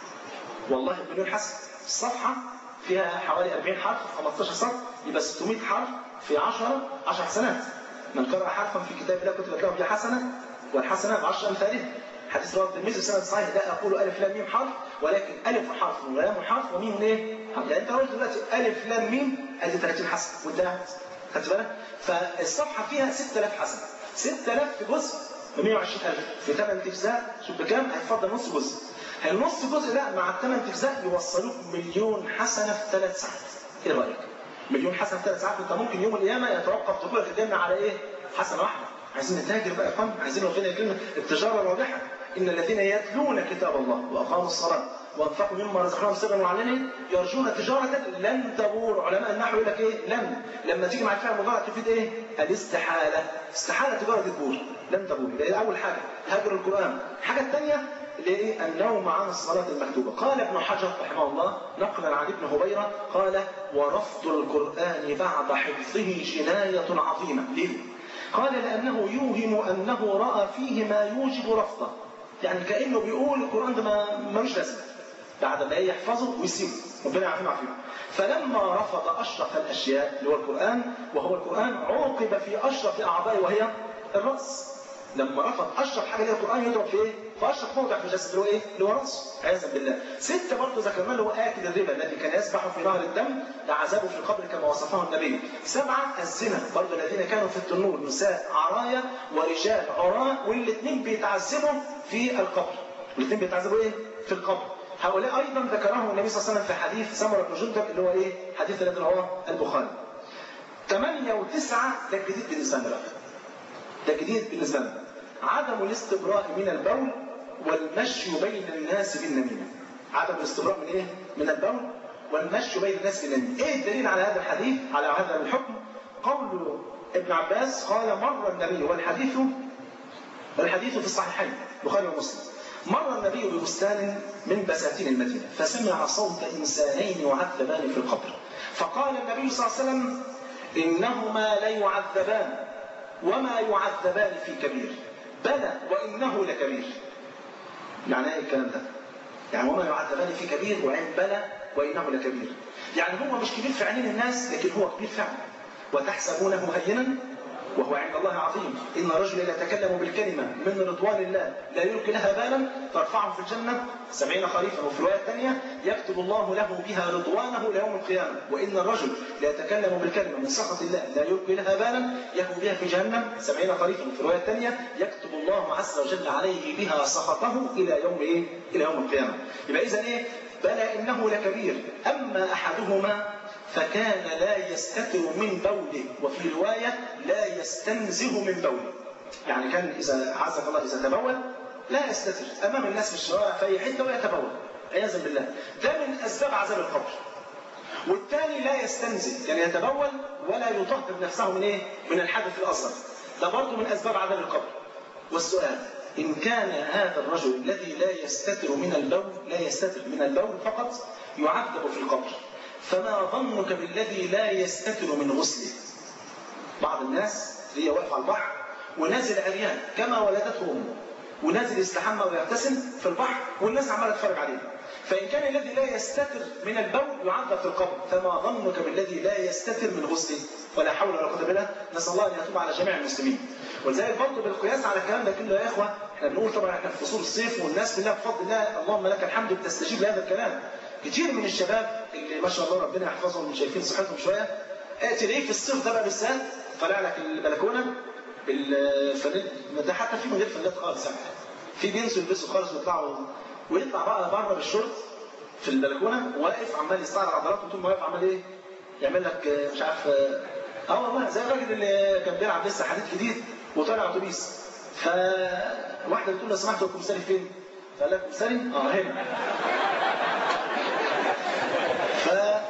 والله بمليون حسنة الصفحة فيها حوالي 40 حرف 15 سطر يبقى 600 حرف في 10 10 حسنات من قرأ حرفا في كتاب الله كتبت له به حسنة والحسنة بعشر أمثالها حديث رواه الترمذي بسند صحيح لا أقول ألف لام ميم حرف ولكن ألف حرف ولام حرف وميم إيه؟ حرف يعني أنت قلت دلوقتي ألف لام ميم أدي 30 حسنة وانتهت خدت بالك؟ فالصفحة فيها 6000 حسنة 6000 في جزء ب 120000 في 8 أجزاء شوف بكام؟ هيتفضل نص جزء النص جزء ده مع الثمان اجزاء يوصلوك مليون حسنه في ثلاث ساعات. ايه رايك؟ مليون حسنه في ثلاث ساعات انت ممكن يوم القيامه يتوقف دخولك الجنه على ايه؟ حسنه واحده. عايزين نتاجر بقى يا فندم، عايزين ربنا يكرمنا التجاره الواضحه. ان الذين يتلون كتاب الله واقاموا الصلاه وانفقوا مما رزقناهم سرا وعلانيا يرجون تجاره لن تبور علماء النحو يقول لك ايه؟ لن لما تيجي مع الفعل المضارع تفيد ايه؟ الاستحاله استحاله تجاره تبور لن تبور ده اول حاجه هجر القران الحاجه الثانيه ليه؟ النوم عن الصلاة المكتوبة قال ابن حجر رحمه الله نقلا عن ابن هبيرة قال ورفض القرآن بعد حفظه جناية عظيمة ليه؟ قال لأنه يوهم أنه رأى فيه ما يوجب رفضه يعني كأنه بيقول القرآن ده ما ملوش لازمة بعد ما يحفظه ويسيبه ربنا يعافينا ويعافينا فلما رفض أشرف الأشياء اللي هو القرآن وهو القرآن عوقب في أشرف أعضائه وهي الرأس لما رفض اشرف حاجه ليها القران يضرب في ايه؟ في اشرف موضع في الجسد اللي هو ايه؟ اللي هو راسه عياذا بالله. سته برضه ذكرنا اللي هو اكل الربا الذي كان يسبح في نهر الدم لعذابه في القبر كما وصفه النبي. سبعه الزنا برضه الذين كانوا في التنور نساء عرايا ورجال عراة والاثنين بيتعذبوا في القبر. الاثنين بيتعذبوا ايه؟ في القبر. هؤلاء ايضا ذكرهم النبي صلى الله عليه وسلم في حديث سمره بن جندب اللي هو ايه؟ حديث الذي رواه البخاري. ثمانية وتسعة ده الجديد بالنسبة لنا ده جديد بالنسبة لنا. عدم الاستبراء من البول والمشي بين الناس بالنميمة عدم الاستبراء من ايه؟ من البول والمشي بين الناس بالنميمة ايه الدليل على هذا الحديث على هذا الحكم قول ابن عباس قال مر النبي والحديث والحديث في الصحيحين البخاري ومسلم مر النبي ببستان من بساتين المدينة فسمع صوت إنسانين يعذبان في القبر فقال النبي صلى الله عليه وسلم إنهما ليعذبان وما يعذبان في كبير بلى وإنه لكبير يعني ايه الكلام ده يعني وما يعذبان في كبير وعين بلى وإنه لكبير يعني هو مش كبير في عينين الناس لكن هو كبير فعلا وتحسبونه هينا وهو عند الله عظيم إن رجلا يتكلم بالكلمة من رضوان الله لا يلقي لها بالا ترفعه في الجنة سبعين خريفا وفي الرواية الثانية يكتب الله له بها رضوانه ليوم القيامة وإن الرجل لا يتكلم بالكلمة من سخط الله لا يلقي لها بالا يهوي بها في جهنم سبعين خريفا وفي الرواية الثانية يكتب الله عز وجل عليه بها سخطه إلى يوم إيه؟ إلى يوم القيامة يبقى إذا إيه؟ بلى إنه لكبير أما أحدهما فكان لا يستتر من بوله وفي رواية لا يستنزه من بوله يعني كان إذا عزك الله إذا تبول لا يستتر أمام الناس في الشوارع في أي حتة ويتبول عياذا بالله ده من أسباب عذاب القبر والثاني لا يستنزه يعني يتبول ولا يطهر نفسه من إيه؟ من الحدث الأصغر ده برضه من أسباب عذاب القبر والسؤال إن كان هذا الرجل الذي لا يستتر من البول لا يستتر من البول فقط يعذب في القبر فما ظنك بالذي لا يستتر من غسله بعض الناس هي واقف على البحر ونازل عريان كما ولدته امه ونازل يستحمى ويغتسل في البحر والناس عماله تتفرج عليه فإن كان الذي لا يستتر من البول يعذب في القبر فما ظنك بالذي لا يستتر من غسله ولا حول ولا قوة بالله نسأل الله أن يتوب على جميع المسلمين ولذلك برضه بالقياس على الكلام ده كله يا إخوة احنا بنقول طبعا احنا في فصول الصيف والناس كلها بفضل الله اللهم لك الحمد بتستجيب لهذا الكلام كتير من الشباب اللي ما شاء الله ربنا يحفظهم شايفين صحتهم شويه تلاقيه في الصيف ده بقى بالذات طالع لك البلكونه بالفانيل ده حتى في من غير فانيلات خالص يعني في بينسوا يلبسوا خالص ويطلعوا ويطلع بقى بره بالشورت في البلكونه واقف عمال يستعرض عضلاته طول ما واقف عمال ايه يعمل لك مش عارف اه والله زي الراجل اللي كان بيلعب لسه حديد جديد وطالع اتوبيس فواحده بتقول له سمحت هو الكمساري فين؟ فقال لها الكمساري؟ اه هنا ف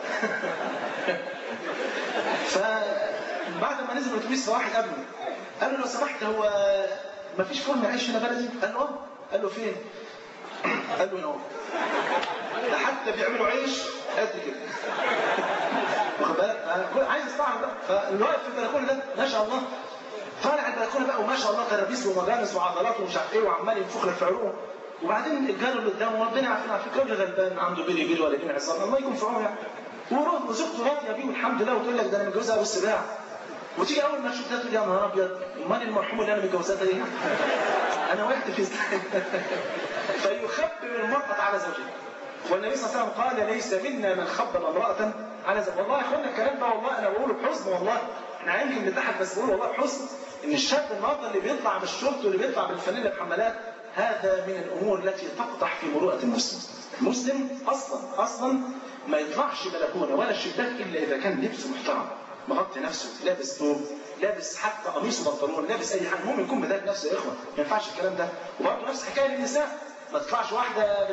فبعد ما نزل الاتوبيس فواحد قابله قال له لو سمحت هو ما فيش فرن عيش هنا بلدي؟ قال له اه قال له فين؟ قال له هنا اهو ده حتى بيعملوا عيش قد كده واخد بالك عايز يستعرض بقى فاللي واقف في البلكونه ده ما شاء الله طالع البلكونه بقى وما شاء الله كرابيس ومجانس وعضلات ومش عارف ايه وعمال ينفخ لك في عروقه وبعدين الجار اللي قدامه ربنا يعافينا على فكره راجل غلبان عنده بيلي بيلي ولا جنيه عصام الله يكون في عونه يعني ورد وزوجته راضيه بيه والحمد لله وتقول لك ده انا متجوزها ابو السباع وتيجي اول ما تشوف ده تقول يا نهار ابيض امال المرحوم اللي انا متجوزها ده ايه؟ انا وقعت في فيخبر المرأة على زوجها والنبي صلى الله عليه وسلم قال ليس منا من خبر امرأة على زوجها والله يا اخوانا الكلام ده والله انا بقوله بحزن والله احنا يمكن بنضحك بس بقول والله بحزن ان الشاب النهارده اللي بيطلع بالشورت واللي بيطلع بالفانيلا بحمالات هذا من الامور التي تقطع في مروءه المسلم. المسلم اصلا اصلا ما يطلعش بلكونه ولا شباك الا اذا كان لبسه محترم مغطي نفسه لابس ثوب لابس حتى قميص وبنطلون لابس اي حاجه المهم يكون مداد نفسه يا اخوه ما ينفعش الكلام ده وبرضه نفس حكايه للنساء ما تطلعش واحده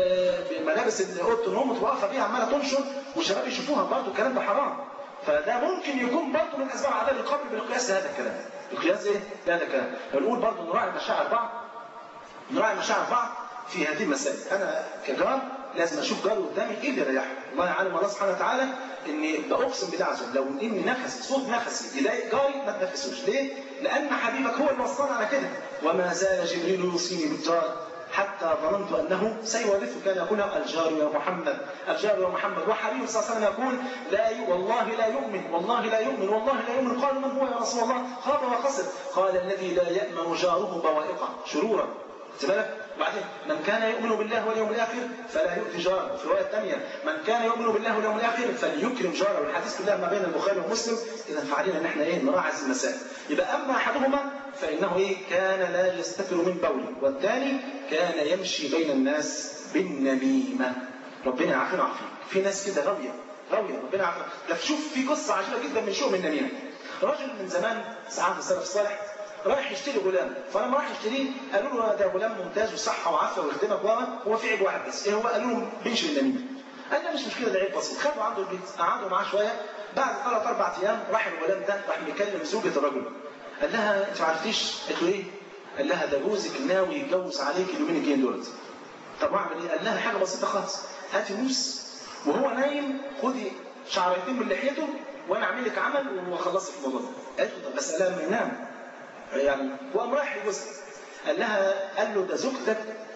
بالملابس اللي اوضه النوم واقفه بيها عماله تنشر والشباب يشوفوها برضه الكلام ده حرام فده ممكن يكون برضه من اسباب عذاب القبر بالقياس لهذا الكلام القياس ايه؟ لهذا الكلام فنقول برضه نراعي مشاعر بعض نراعي مشاعر بعض في هذه المسائل انا كجار لازم اشوف جاري قدامي ايه اللي يريحه الله يعلم الله سبحانه وتعالى اني باقسم بالله عز وجل لو ان نفسي صوت نفسي يلاقي جاري ما تنفسوش ليه؟ لان حبيبك هو اللي وصانا على كده وما زال جبريل يوصيني بالجار حتى ظننت انه سيورثه كان يقول الجار يا محمد الجار يا محمد وحبيبه صلى الله عليه وسلم يقول لا ي... والله لا يؤمن والله لا يؤمن والله لا يؤمن قالوا من هو يا رسول الله خاب وخسر قال الذي لا يامن جاره بوائقه شرورا بالك بعدين من كان يؤمن بالله واليوم الاخر فلا يؤذي جاره في روايه ثانيه من كان يؤمن بالله واليوم الاخر فليكرم جاره والحديث كلها ما بين البخاري ومسلم اذا فعلينا ان احنا ايه نراعي هذه المسائل يبقى اما احدهما فانه ايه كان لا يستتر من بوله والثاني كان يمشي بين الناس بالنميمه ربنا يعافينا ويعافيك في ناس كده غاويه غاويه ربنا يعافينا ده شوف في قصه عجيبه جدا من شؤم النميمه رجل من زمان ساعات السلف الصالح رايح يشتري غلام فلما راح يشتريه قالوا له ده غلام ممتاز وصحه وعافيه ويخدمك وما هو في عيب واحد بس ايه هو قالوا له بيمشي بالنميمه قال له مش مشكله ده عيب بسيط خدوا عنده البيت قعدوا معاه شويه بعد ثلاث اربع ايام راح الغلام ده راح بيكلم زوجة الرجل قال لها انت ما عرفتيش قالت له ايه؟ قال لها ده جوزك ناوي يتجوز عليك اليومين الجايين دولت طب اعمل ايه؟ قال لها حاجه بسيطه خالص هاتي موس وهو نايم خدي شعرتين من لحيته وانا اعمل لك عمل واخلصك الموضوع ده قالت له طب بس قال لها ما ينام يعني وقام رايح لجوزها قال لها قال له ده زوجتك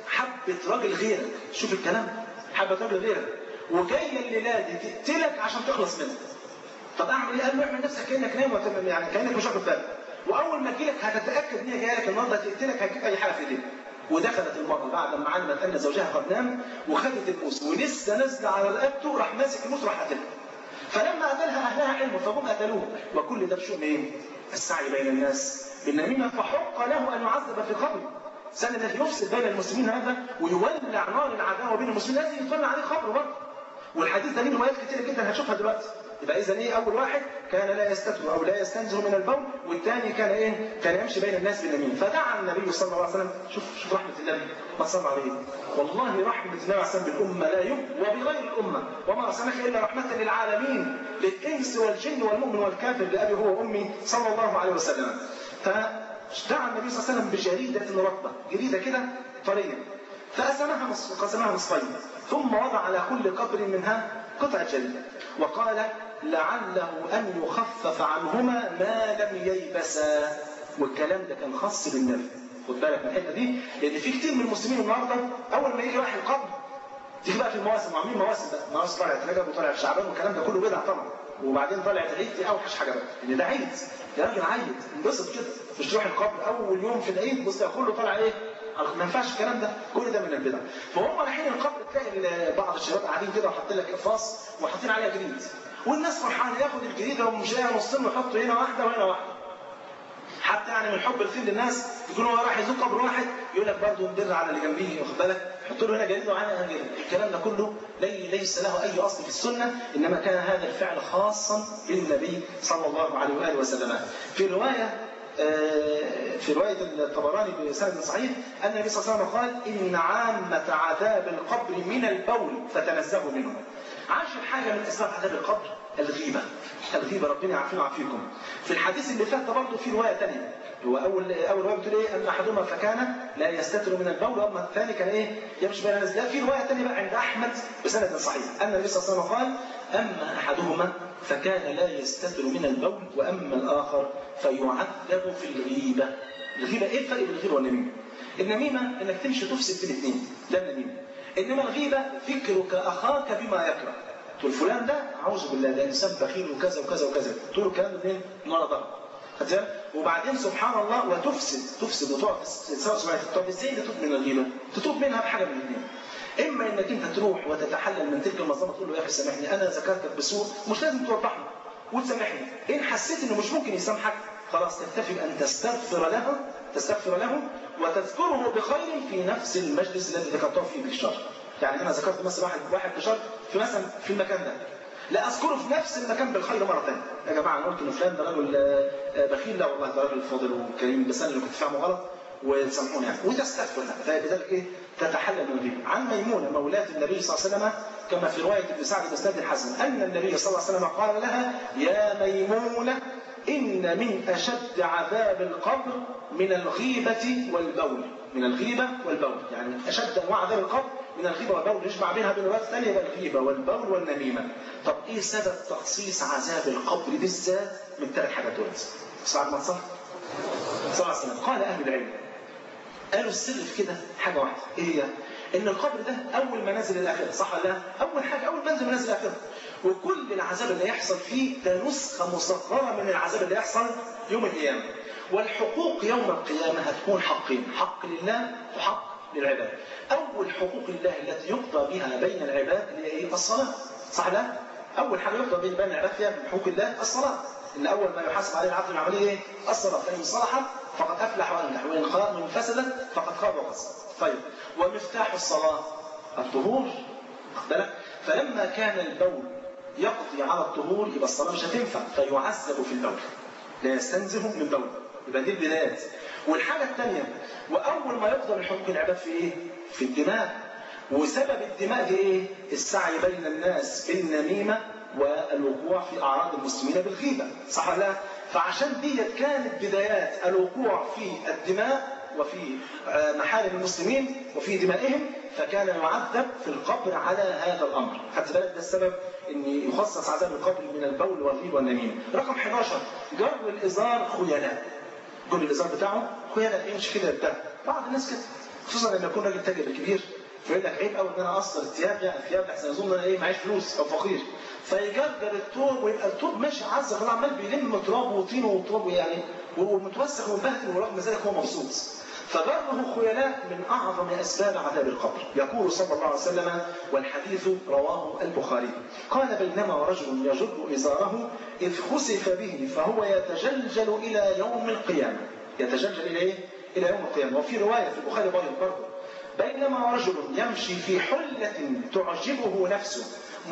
حبت راجل غيرك شوف الكلام حبت راجل غيرك وجايه الليله دي تقتلك عشان تخلص منك طب اعمل ايه؟ قال له اعمل نفسك كانك نايم وتمام يعني كانك مش واخد بالك واول ما تجيلك هتتاكد ان هي جايه لك النهارده تقتلك هتجيب اي حاجه في ايديك ودخلت المرأة بعد ما علمت أن زوجها قد نام وخدت الموس ولسه نازلة على رقبته راح ماسك الموس راح قتلها. فلما قتلها أهلها علموا فهم قتلوه وكل ده بشؤم إيه؟ السعي بين الناس بالنميمة فحق له أن يعذب في قبره. سنة الذي يفسد بين المسلمين هذا ويولع نار العداوة بين المسلمين لازم يطلع عليه خبر برضه. والحديث ده ليه روايات كتيرة جدا هنشوفها دلوقتي. يبقى اذا ايه اول واحد كان لا يستتر او لا يستنزه من البول والثاني كان ايه كان يمشي بين الناس باليمين فدعا النبي صلى الله عليه وسلم شوف شوف رحمه النبي ما صلى عليه والله رحمه النبي صلى الله عليه وسلم بالامه لا يب وبغير الامه وما ارسلناك الا رحمه للعالمين للانس والجن والمؤمن والكافر لابي هو وامي صلى الله عليه وسلم فدعا النبي صلى الله عليه وسلم بجريده رطبه جريده كده طريه فقسمها قسمها نصفين ثم وضع على كل قبر منها قطعه جلد وقال لعله أن يخفف عنهما ما لم ييبسا والكلام ده كان خاص بالنبي خد بالك من الحته دي لان في كتير من المسلمين النهارده اول ما يجي رايح القبر تيجي بقى في المواسم وعاملين مواسم بقى مواسم طلعت رجب وطلعت شعبان والكلام ده كله بدع طبعا وبعدين طلعت العيد دي اوحش حاجه بقى ان ده عيد يا راجل عيد انبسط كده مش تروح القبر اول يوم في العيد بص كله طالع ايه ما ينفعش الكلام ده كل ده من البدع فهم رايحين القبر تلاقي بعض الشباب قاعدين كده وحاطين لك اقفاص وحاطين عليها جريد والناس فرحانه ياخد الجريده ومش لاقي نصين ويحطوا هنا واحده وهنا واحده حتى يعني من حب الخير للناس يكون هو راح يزور قبر واحد يقول لك برضه ندر على اللي جنبيه واخد بالك حط له هنا جريده وهنا هنا جريده الكلام ده كله لي ليس له اي اصل في السنه انما كان هذا الفعل خاصا بالنبي صلى الله عليه واله وسلم في روايه في رواية الطبراني بسند صحيح أن النبي صلى الله عليه وسلم قال إن عامة عذاب القبر من البول فتنزهوا منه. عاشر حاجة من أسباب عذاب القبر الغيبة. الغيبة ربنا يعافينا ويعافيكم. في الحديث اللي فات برضه في رواية ثانية. هو أول أول رواية بتقول إيه؟ أن أحدهما فكان لا يستتر من البول وأما الثاني كان إيه؟ يمشي بين الناس. لا في رواية ثانية بقى عند أحمد بسند صحيح أن النبي صلى الله عليه وسلم قال أما أحدهما فكان لا يستتر من البول وأما الآخر فيعذب في الغيبة الغيبة إيه الفرق بين الغيبة والنميمة؟ النميمة إنك تمشي تفسد في الاثنين ده النميمة إنما الغيبة ذكرك أخاك بما يكره تقول فلان ده أعوذ بالله ده إنسان بخيل وكذا وكذا وكذا تقول الكلام ده منين؟ من ورا ظهرك وبعدين سبحان الله وتفسد تفسد وتقعد تسوي سمعتك طب ازاي تتوب من الغيبة؟ تتوب منها بحاجة من الاثنين اما انك انت تروح وتتحلل من تلك المظلمه تقول له يا اخي سامحني انا ذكرتك بسوء مش لازم توضح له وتسامحني ان حسيت انه مش ممكن يسامحك خلاص تكتفي ان تستغفر له تستغفر له وتذكره بخير في نفس المجلس الذي ذكرته فيه بالشر يعني انا ذكرت مثلا واحد واحد بشر في مثلا في المكان ده لا اذكره في نفس المكان بالخير مره ثانيه يا جماعه انا قلت ان فلان ده راجل بخيل لا والله ده راجل فاضل وكريم بس انا اللي كنت فاهمه غلط وتسامحوني يعني وتستغفر له فبذلك ايه تتحلل من الغيبه عن ميمونه مولاة النبي صلى الله عليه وسلم كما في روايه ابن سعد بن الحسن ان النبي صلى الله عليه وسلم قال لها يا ميمونه ان من اشد عذاب القبر من الغيبه والبول من الغيبه والبول يعني اشد انواع عذاب القبر من الغيبه والبول يجمع بينها بين الروايات الثانيه يبقى الغيبه والبول والنميمه طب ايه سبب تخصيص عذاب القبر بالذات من ثلاث حاجات دول سعد ما صح صلى الله عليه وسلم قال اهل العلم قالوا السر في كده حاجه واحده ايه هي؟ ان القبر ده اول منازل الاخره صح ولا لا؟ اول حاجه اول منزل منازل الاخره وكل العذاب اللي يحصل فيه ده نسخه مصغره من العذاب اللي يحصل يوم القيامه والحقوق يوم القيامه هتكون حقين حق لله وحق للعباد اول حقوق الله التي يقضى بها بين العباد اللي هي ايه؟ الصلاه صح لا؟ اول حاجه يقضى بين العباد فيها من حقوق الله الصلاه ان اول ما يحاسب عليه العبد العمليه ايه؟ الصلاه فان صلحت فقد افلح وانجح وان خاب من فسدت فقد خاب وخسر. طيب ومفتاح الصلاه الطهور واخد بالك؟ فلما كان البول يقضي على الطهور يبقى الصلاه مش هتنفع فيعذب في البول. لا يستنزه من بول. يبقى دي البدايات. والحاجه الثانيه واول ما يقضى من حقوق العباد في ايه؟ في الدماء. وسبب الدماء دي ايه؟ السعي بين الناس بالنميمه والوقوع في اعراض المسلمين بالغيبه صح ولا لا فعشان ديت كانت بدايات الوقوع في الدماء وفي محارم المسلمين وفي دمائهم فكان يعذب في القبر على هذا الامر خدت بالك ده السبب ان يخصص عذاب القبر من البول والغيب والنميمه رقم 11 جر الازار خيلاء جر الازار بتاعه خيلاء يمشي كده يبتدى بعض الناس كده خصوصا لما يكون راجل تاجر كبير فيقول لك عيب قوي ان انا اقصر الثياب يعني الثياب احسن يظن ان انا ايه معيش فلوس او فقير فيجرجر الثوب ويبقى الثوب ماشي عز الله عمال بيلم تراب وطين وتراب يعني ومتوسخ ومبهدل ورغم ذلك هو مبسوط فبره خيلاء من اعظم اسباب عذاب القبر يقول صلى الله عليه وسلم والحديث رواه البخاري قال بينما رجل يجر ازاره اذ خسف به فهو يتجلجل الى يوم القيامه يتجلجل الى ايه؟ الى يوم القيامه وفي روايه في البخاري برضه بينما رجل يمشي في حلة تعجبه نفسه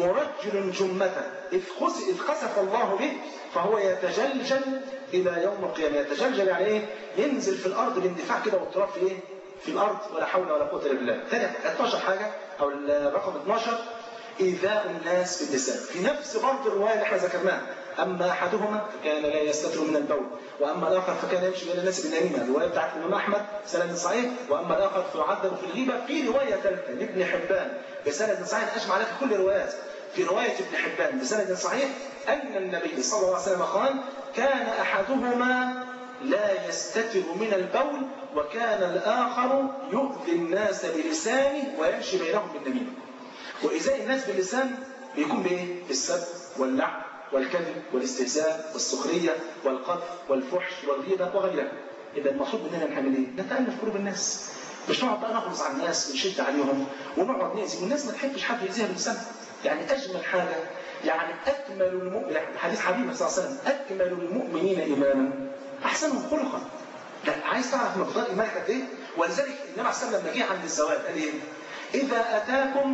مرجل جمته إذ, خس... إذ خسف الله به فهو يتجلجل إلى يوم القيامة يتجلجل يعني إيه؟ ينزل في الأرض باندفاع كده والتراب في إيه؟ في الأرض ولا حول ولا قوة إلا بالله. ثاني 12 حاجة أو الرقم 12 إيذاء الناس باللسان. في نفس برضه الرواية اللي احنا ذكرناها. أما أحدهما فكان لا يستتر من البول وأما الآخر فكان يمشي بين الناس بالنميمة الرواية بتاعت الإمام أحمد سند صحيح وأما الآخر فيعذب في الغيبة في رواية ثالثة لابن حبان بسند صحيح أجمع لك كل الروايات في رواية ابن حبان بسند صحيح أن النبي صلى الله عليه وسلم قال كان أحدهما لا يستتر من البول وكان الآخر يؤذي الناس بلسانه ويمشي بينهم بالنميمة وإزاء الناس باللسان بيكون بإيه؟ بالسب واللعن والكذب والاستهزاء والسخرية والقذف والفحش والغيبة وغيرها إذا المفروض مننا نعمل إيه؟ نتألف قلوب الناس مش نقعد بقى نخلص على الناس ونشد عليهم ونقعد نأذي والناس ما تحبش حد يأذيها بلسانها يعني أجمل حاجة يعني أكمل المؤمن حديث حبيبي صلى الله عليه وسلم أكمل المؤمنين إيمانا أحسنهم خلقا لا عايز تعرف مقدار إيمانك قد إيه؟ ولذلك النبي عليه الصلاة والسلام لما جه عند الزواج قال إيه؟ إذا أتاكم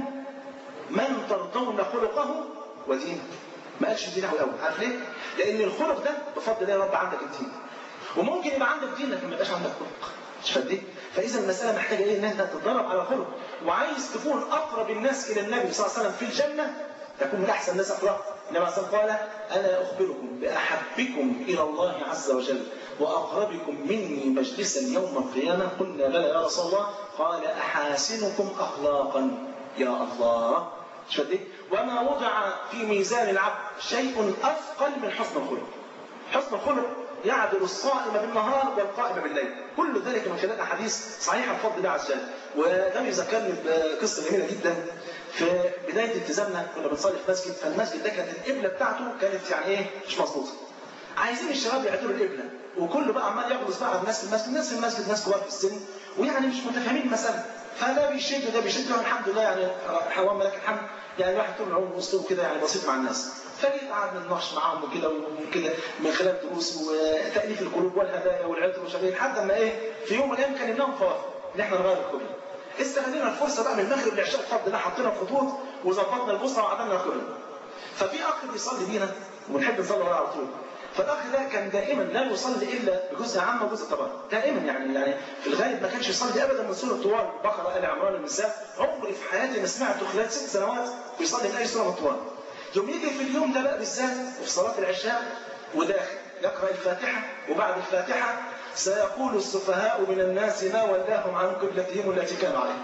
من ترضون خلقه ودينه ما قالش دينه قوي عارف ليه؟ لأن الخلق ده بفضل الله يا رب عندك الدين وممكن يبقى عندك دين لكن ما يبقاش عندك خلق مش فاهم فاذا المساله محتاجه ايه ان انت تتدرب على خلق وعايز تكون اقرب الناس الى النبي صلى الله عليه وسلم في الجنه تكون من احسن الناس اخلاقا النبي صلى الله عليه وسلم قال انا اخبركم باحبكم الى الله عز وجل واقربكم مني مجلسا يوم القيامه قلنا بلى يا رسول الله قال احاسنكم اخلاقا يا الله مش فاهم وما وضع في ميزان العبد شيء اثقل من حسن الخلق حسن الخلق يعدل الصائم بالنهار والقائم بالليل كل ذلك من خلال احاديث صحيحه بفضل الله عز وجل وده يذكرني بقصه جميله جدا في بدايه التزامنا كنا بنصلي في مسجد فالمسجد ده كانت القبله بتاعته كانت يعني ايه مش مظبوطه عايزين الشباب يعدلوا القبله وكله بقى عمال يغلظ بقى على الناس في المسجد الناس في المسجد ناس كبار في السن ويعني مش متفاهمين المساله فده بيشد وده بيشد الحمد لله يعني حوام لك الحمد يعني الواحد طول العمر وسطهم كده يعني بسيط مع الناس فجيت قعدنا نناقش معاهم وكده وكده من خلال دروس وتاليف القلوب والهدايا والعطر وشغالين لحد ما ايه في يوم من الايام كان النوم فوافق ان احنا نغير القبله استغلينا الفرصه بقى من المغرب للعشاء بفضل الله حطينا الخطوط وظبطنا البوصله وعدلنا القبله ففي اخ بيصلي بينا ونحب نصلي وراه على طول فالاخ ده كان دائما لا يصلي الا بجزء عام وجزء تبارك دائما يعني يعني في الغالب ما كانش يصلي ابدا من سوره طوال البقره ال عمران النساء عمري في حياتي ما سمعته خلال ست سنوات بيصلي من اي سوره من طوال يوم يجي في اليوم ده بقى بالذات وفي صلاه العشاء وداخل يقرا الفاتحه وبعد الفاتحه سيقول السفهاء من الناس ما ولاهم عن قبلتهم التي كانوا عليها.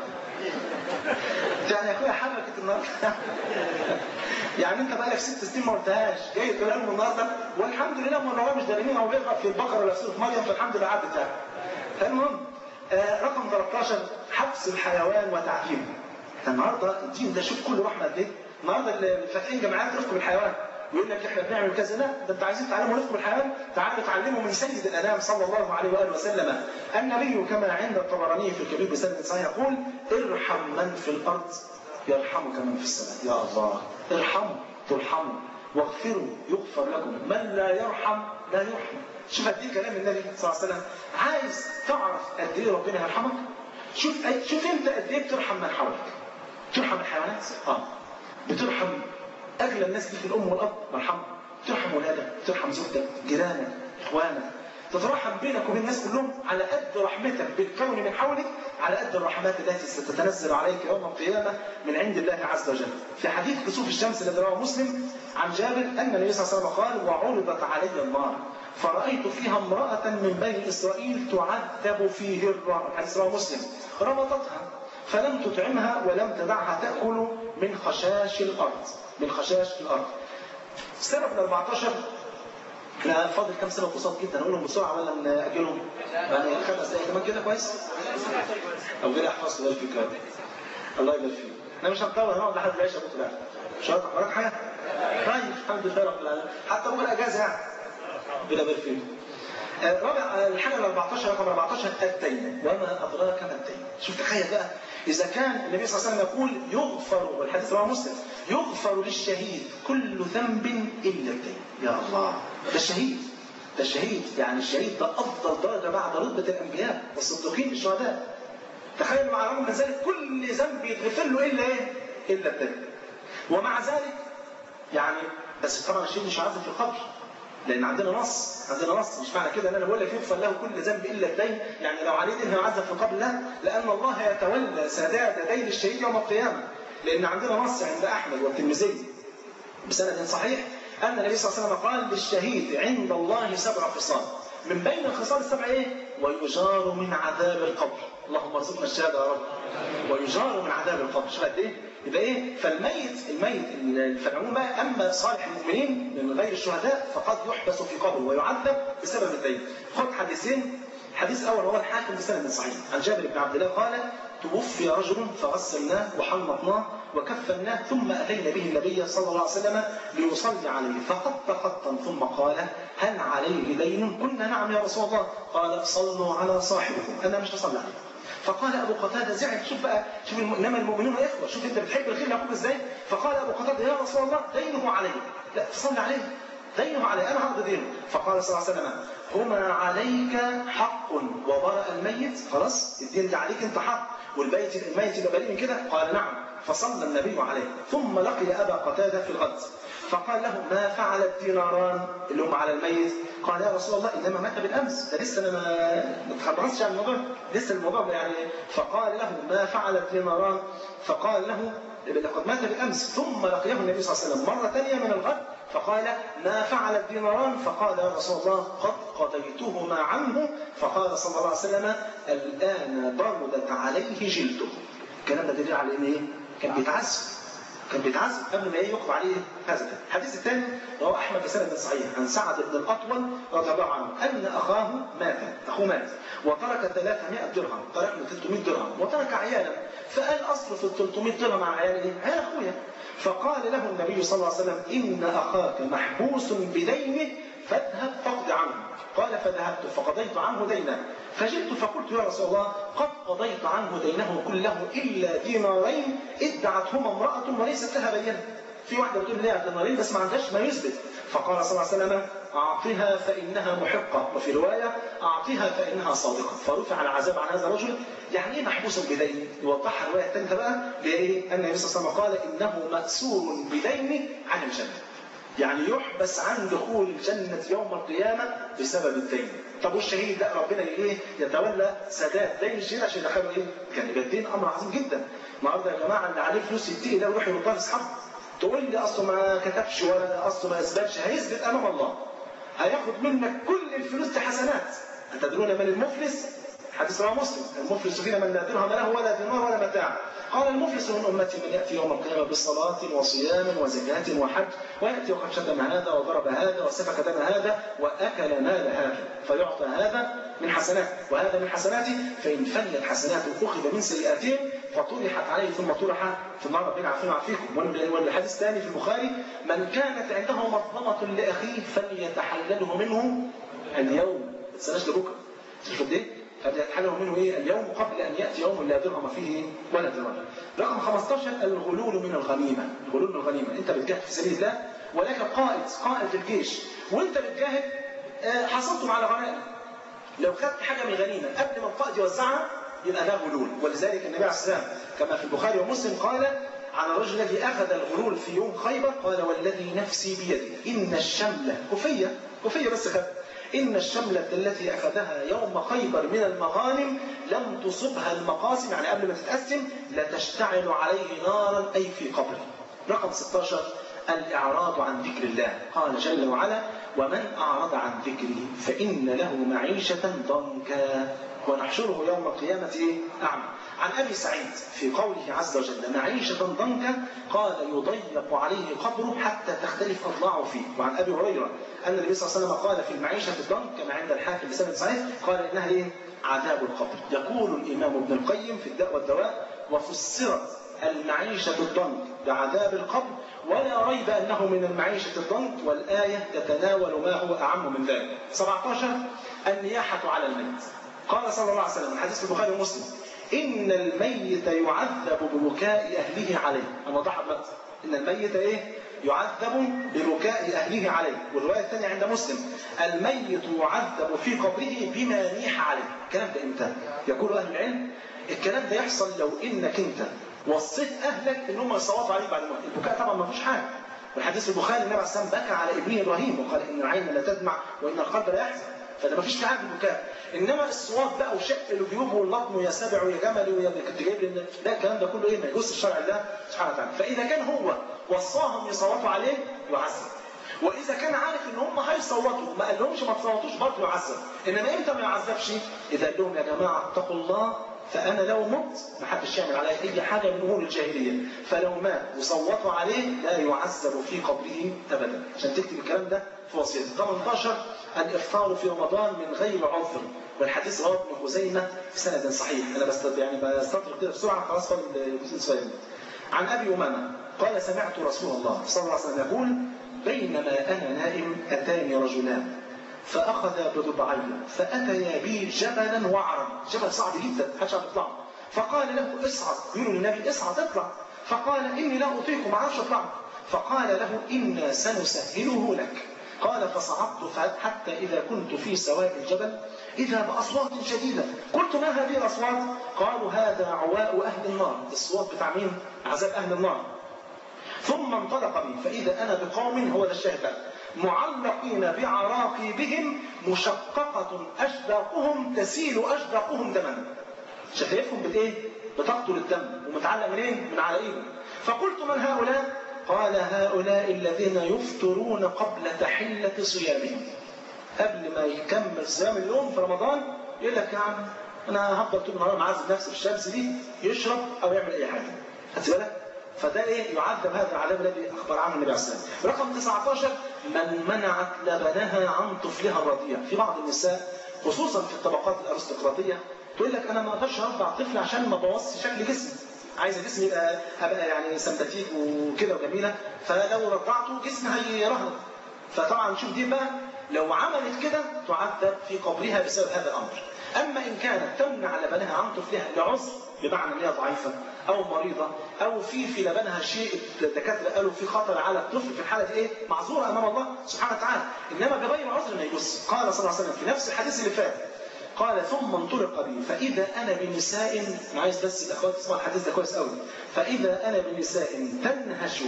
يعني يا اخويا حركت النهارده يعني انت بقالك ست سنين ما قلتهاش جاي تقول لهم النهارده والحمد لله ما هو مش دارين هو بيقرا في البقره ولا في مريم فالحمد لله عدت يعني. فالمهم آه رقم 13 حبس الحيوان وتعليمه. النهارده الدين ده شوف كل رحمه قد ايه النهارده اللي فاتحين جامعات رفق بالحيوان ويقول لك احنا بنعمل كذا لا ده انت عايزين تعلموا رفق بالحيوان تعالوا تعلموا من سيد الانام صلى الله عليه واله وسلم النبي كما عند الطبراني في الكبير بسند صحيح يقول ارحم من في الارض يرحمك من في السماء يا الله ارحموا ترحموا واغفروا يغفر لكم من لا يرحم لا يرحم شوف قد ايه كلام النبي صلى الله عليه وسلم عايز تعرف قد ايه ربنا يرحمك شوف شوف انت قد ايه بترحم من حولك ترحم الحيوانات اه بترحم اغلى الناس دي في الام والاب مرحمة ترحم ولادك ترحم زوجتك جيرانك اخوانك تترحم بينك وبين الناس كلهم على قد رحمتك بالكون من حولك على قد الرحمات التي ستتنزل عليك يوم القيامه من عند الله عز وجل. في حديث كسوف الشمس الذي رواه مسلم عن جابر ان النبي صلى الله عليه وسلم قال: وعرضت علي النار فرايت فيها امراه من بني اسرائيل تعذب في هره، حديث رواه مسلم. ربطتها فلم تطعمها ولم تدعها تاكل من خشاش الارض، من خشاش الارض. السنه من 14 احنا فاضل كام سنه بساط جدا اقولهم بسرعه ولا ناجلهم؟ يعني خمس دقايق كمان كده كويس؟ او غير احفظ الله فيك يا رب. الله يبارك فيك. احنا مش هنطول هنقعد لحد العشاء بكره بقى. مش هقطع وراك حاجه؟ طيب الحمد لله رب العالمين. حتى بكره اجازه يعني. ربنا يبارك فيك. رابع الحاجه ال 14 رقم 14 الدين وما ادراك ما الدين. شوف تخيل بقى اذا كان النبي صلى الله عليه وسلم يقول يغفر والحديث رواه مسلم يغفر للشهيد كل ذنب الا الدين. يا الله ده الشهيد ده الشهيد يعني الشهيد ده افضل درجه بعد رتبه الانبياء والصديقين الشهداء تخيل مع رغم من ذلك كل ذنب يتغفر له الا ايه؟ الا الدين ومع ذلك يعني بس طبعا الشهيد مش عازم في القبر لان عندنا نص عندنا نص مش معنى كده ان انا بقول لك يغفر له كل ذنب الا الدين يعني لو عليه دين هيعذب في القبر لا لان الله يتولى سداد دين الشهيد يوم القيامه لان عندنا نص عند احمد والترمذي بسند صحيح أن النبي صلى الله عليه وسلم قال للشهيد عند الله سبع خصال من بين الخصال السبع ايه ويجار من عذاب القبر اللهم ارزقنا الشهاده يا رب ويجار من عذاب القبر شوف قد ايه يبقى ايه فالميت الميت في العموم بقى اما صالح المؤمنين من غير الشهداء فقد يحبس في قبره ويعذب بسبب الدين خد حديثين الحديث الاول هو الحاكم بسند صحيح عن جابر بن عبد الله قال توفي رجل فغسلناه وحنطناه وكفناه ثم اتينا به النبي صلى الله عليه وسلم ليصلي عليه فخط خطا ثم قال هل عليه دين؟ قلنا نعم يا رسول الله قال صلوا على صاحبكم انا مش هصلي عليه فقال ابو قتاده زعل شوف بقى شوف انما المؤمنون اخوه شوف انت بتحب الخير لاخوك ازاي فقال ابو قتاده يا رسول الله دينه علي لا صلي عليه دينه علي انا هقضي دينه فقال صلى الله عليه وسلم هما عليك حق وبرأ الميت خلاص الدين ده عليك انت حق والبيت الميت يبقى بريء من كده قال نعم فصلى النبي عليه ثم لقي ابا قتاده في الغد فقال له ما فعل الديناران اللي هم على الميت قال يا رسول الله انما مات بالامس ده لسه انا ما تخلصتش عن الموضوع لسه الموضوع يعني فقال له ما فعل الديناران فقال له لقد مات بالامس ثم لقيه النبي صلى الله عليه وسلم مره ثانيه من الغد فقال ما فعل الديناران فقال يا رسول الله قد قضيتهما عنه فقال صلى الله عليه وسلم الان بردت عليه جلده الكلام ده دليل على ان ايه؟ كان بيتعذب كان بيتعذب قبل ما يقضى عليه هذا الحديث الثاني رواه احمد بسند صحيح عن سعد بن الاطول رضي الله عنه ان اخاه مات اخوه مات وترك 300 درهم ترك له 300 درهم وترك عيالا فقال اصرف ال 300 درهم على عيال ايه؟ عيال اخويا فقال له النبي صلى الله عليه وسلم ان اخاك محبوس بدينه فاذهب فاقض عنه قال فذهبت فقضيت عنه دينه فجئت فقلت يا رسول الله قد قضيت عنه دينه كله الا دينارين ادعتهما امراه وليست لها بينه في واحده بتقول لها دينارين بس ما عندهاش ما يثبت فقال صلى الله عليه وسلم اعطها فانها محقه وفي روايه اعطها فانها صادقه فرفع العذاب عن هذا الرجل يعني ايه محبوس بدين يوضحها الروايه الثالثه بقى بايه ان النبي صلى الله عليه وسلم قال انه ماسور بدين عن الجنه يعني يحبس عن دخول الجنة يوم القيامة بسبب الدين. طب والشهيد لا ربنا ايه يتولى سداد دين الشهيد عشان يدخله ايه؟ كان يبقى الدين امر عظيم جدا. النهارده يا جماعه اللي عليه فلوس يتقي ده ويروح يردها لاصحابه. تقول لي اصله ما كتبش ولا اصله ما اثبتش هيثبت امام الله. هياخد منك كل الفلوس دي حسنات. أتدرون من المفلس؟ حديث رواه مسلم، المفلس فينا من لا درهم له ولا دينار ولا متاع. قال المفلس من امتي من ياتي يوم القيامه بصلاه وصيام وزكاه وحج وياتي وقد شتم هذا وضرب هذا وسفك دم هذا واكل مال هذا فيعطى هذا من حسناته وهذا من حسناته فان فنيت حسناته اخذ من سيئاتهم فطرحت عليه ثم طرح في النار ربنا عافينا وعافيكم والحديث الثاني في البخاري من كانت عنده مظلمه لاخيه فليتحلله منه اليوم ما تستناش لبكره شوف قد ايه؟ فليتحلل منه ايه اليوم قبل ان ياتي يوم لا درهم فيه ولا درهم. رقم 15 الغلول من الغنيمه، الغلول من الغنيمه، انت بتجاهد في سبيل الله ولك قائد قائد في الجيش وانت بتجاهد حصلتم على غنائم. لو خدت حاجه من الغنيمه قبل ما القائد يوزعها يبقى ده غلول ولذلك النبي عليه السلام كما في البخاري ومسلم قال عن الرجل الذي اخذ الغلول في يوم خيبر قال والذي نفسي بيده ان الشمله كفيه كفيه بس خد إن الشملة التي أخذها يوم خيبر من المغانم لم تصبها المقاسم يعني قبل ما تتقسم لتشتعل عليه نارا أي في قبره رقم 16 الإعراض عن ذكر الله قال جل وعلا ومن أعرض عن ذكري فإن له معيشة ضنكا ونحشره يوم القيامة أعمى عن أبي سعيد في قوله عز وجل معيشة ضنكا قال يضيق عليه قبره حتى تختلف أضلاعه فيه وعن أبي هريرة أن النبي صلى الله عليه وسلم قال في المعيشة الضنك كما عند الحاكم بسند صحيح قال إنها إيه؟ عذاب القبر يقول الإمام ابن القيم في الداء والدواء وفسرت المعيشة الضنك بعذاب القبر ولا ريب أنه من المعيشة الضنك والآية تتناول ما هو أعم من ذلك 17 النياحة على الميت قال صلى الله عليه وسلم الحديث في البخاري ومسلم إن الميت يعذب ببكاء أهله عليه أنا وضحت بقى إن الميت إيه؟ يعذب ببكاء أهله عليه والرواية الثانية عند مسلم الميت يعذب في قبره بما نيح عليه الكلام ده إمتى؟ يقول أهل العلم الكلام ده يحصل لو إنك أنت وصيت أهلك إن هم يصوتوا عليك بعد الموت البكاء طبعا ما فيش حاجة والحديث البخاري النبي عليه الصلاة والسلام بكى على ابنه إبراهيم وقال إن العين لا تدمع وإن القلب لا يحزن فده مفيش في حاجه البكاء انما الصواب بقى وشق الجيوب واللطم ويا سبع ويا جمل ويا كنت جايب لي ده الكلام ده كله ايه ما يجوز الشرع ده سبحانه وتعالى فاذا كان هو وصاهم يصوتوا عليه يعذب واذا كان عارف ان هم هيصوتوا ما قالهمش ما تصوتوش برضه يعذب انما امتى ما يعذبش اذا قال لهم يا جماعه اتقوا الله فانا لو مت ما حدش يعمل عليا اي حاجه من امور الجاهليه فلو مات وصوتوا عليه لا يعذب في قبره ابدا عشان تكتب الكلام ده في وصيته 18 الافطار في رمضان من غير عذر والحديث رواه ابن خزيمه بسند صحيح انا بس يعني بستطرق كده بسرعه خلاص فاضل الجزء الصغير عن ابي امامه قال سمعت رسول الله صلى الله عليه وسلم يقول بينما انا نائم اتاني رجلان فاخذا بضبعي فاتيا بي جبلا وعرا جبل صعب جدا محدش عارف يطلعه فقال له اصعد يقول النبي اصعد اطلع فقال اني لا اطيق ما اعرفش اطلع فقال له انا سنسهله لك قال فصعدت حتى إذا كنت في سواء الجبل إذا بأصوات شديدة قلت ما هذه الأصوات قالوا هذا عواء أهل النار الصوت بتاع مين عذاب أهل النار ثم انطلق بي فإذا أنا بقوم هو ده الشاهد معلقين بعراقيبهم مشققة أشداقهم تسيل أشداقهم دما شفايفهم بإيه؟ بتقتل الدم ومتعلق منين؟ من عراقيبهم فقلت من هؤلاء؟ قال هؤلاء الذين يفطرون قبل تحلة صيامهم قبل ما يكمل صيام اليوم في رمضان يقول لك يا عم انا هفضل طول النهار معذب نفسي في الشمس دي يشرب او يعمل اي حاجه خدت بالك فده ايه يعذب هذا العذاب الذي اخبر عنه النبي عليه الصلاه والسلام رقم 19 من منعت لبنها عن طفلها الرضيع في بعض النساء خصوصا في الطبقات الارستقراطيه تقول لك انا ما اقدرش ارضع طفل عشان ما بوظش شكل جسمي عايزه جسمي يبقى هبقى يعني سمباتيك وكده وجميله فلو رضعته جسمي هيرهق فطبعا نشوف دي بقى لو عملت كده تعذب في قبرها بسبب هذا الامر اما ان كانت تمنع لبنها عن طفلها لعذر بمعنى ان هي ضعيفه او مريضه او في في لبنها شيء الدكاتره قالوا في خطر على الطفل في الحاله دي ايه معذوره امام الله سبحانه وتعالى انما بغير عذر ما يجوز قال صلى الله عليه وسلم في نفس الحديث اللي فات قال ثم انطلق بي فإذا أنا بنساء أنا عايز بس الأخوات تسمعوا الحديث ده كويس قوي فإذا أنا بنساء تنهش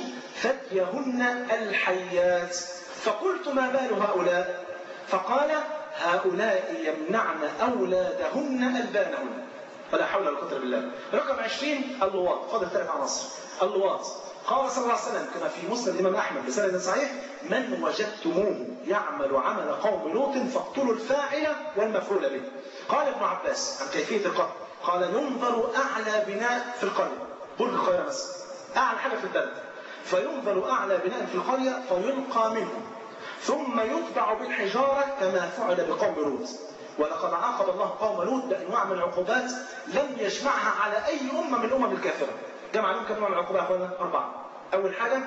ثديهن الحيات فقلت ما بال هؤلاء فقال هؤلاء يمنعن أولادهن ألبانهن فلا حول ولا قوة بالله رقم 20 اللواط فاضل ثلاث عناصر اللواط قال صلى الله عليه وسلم كما في مسند الامام احمد بسند صحيح من وجدتموه يعمل عمل قوم لوط فاقتلوا الفاعل والمفعول به قال ابن عباس عن كيفيه القتل قال ينظر اعلى بناء في القريه برج القاهره مثلا اعلى حاجه في البلد فينظر اعلى بناء في القريه فيلقى منه ثم يتبع بالحجاره كما فعل بقوم لوط ولقد عاقب الله قوم لوط بانواع من العقوبات لم يجمعها على اي امه من الامم الكافره جمع عليهم كم نوع من العقوبة يا اخوانا؟ أربعة. أول حاجة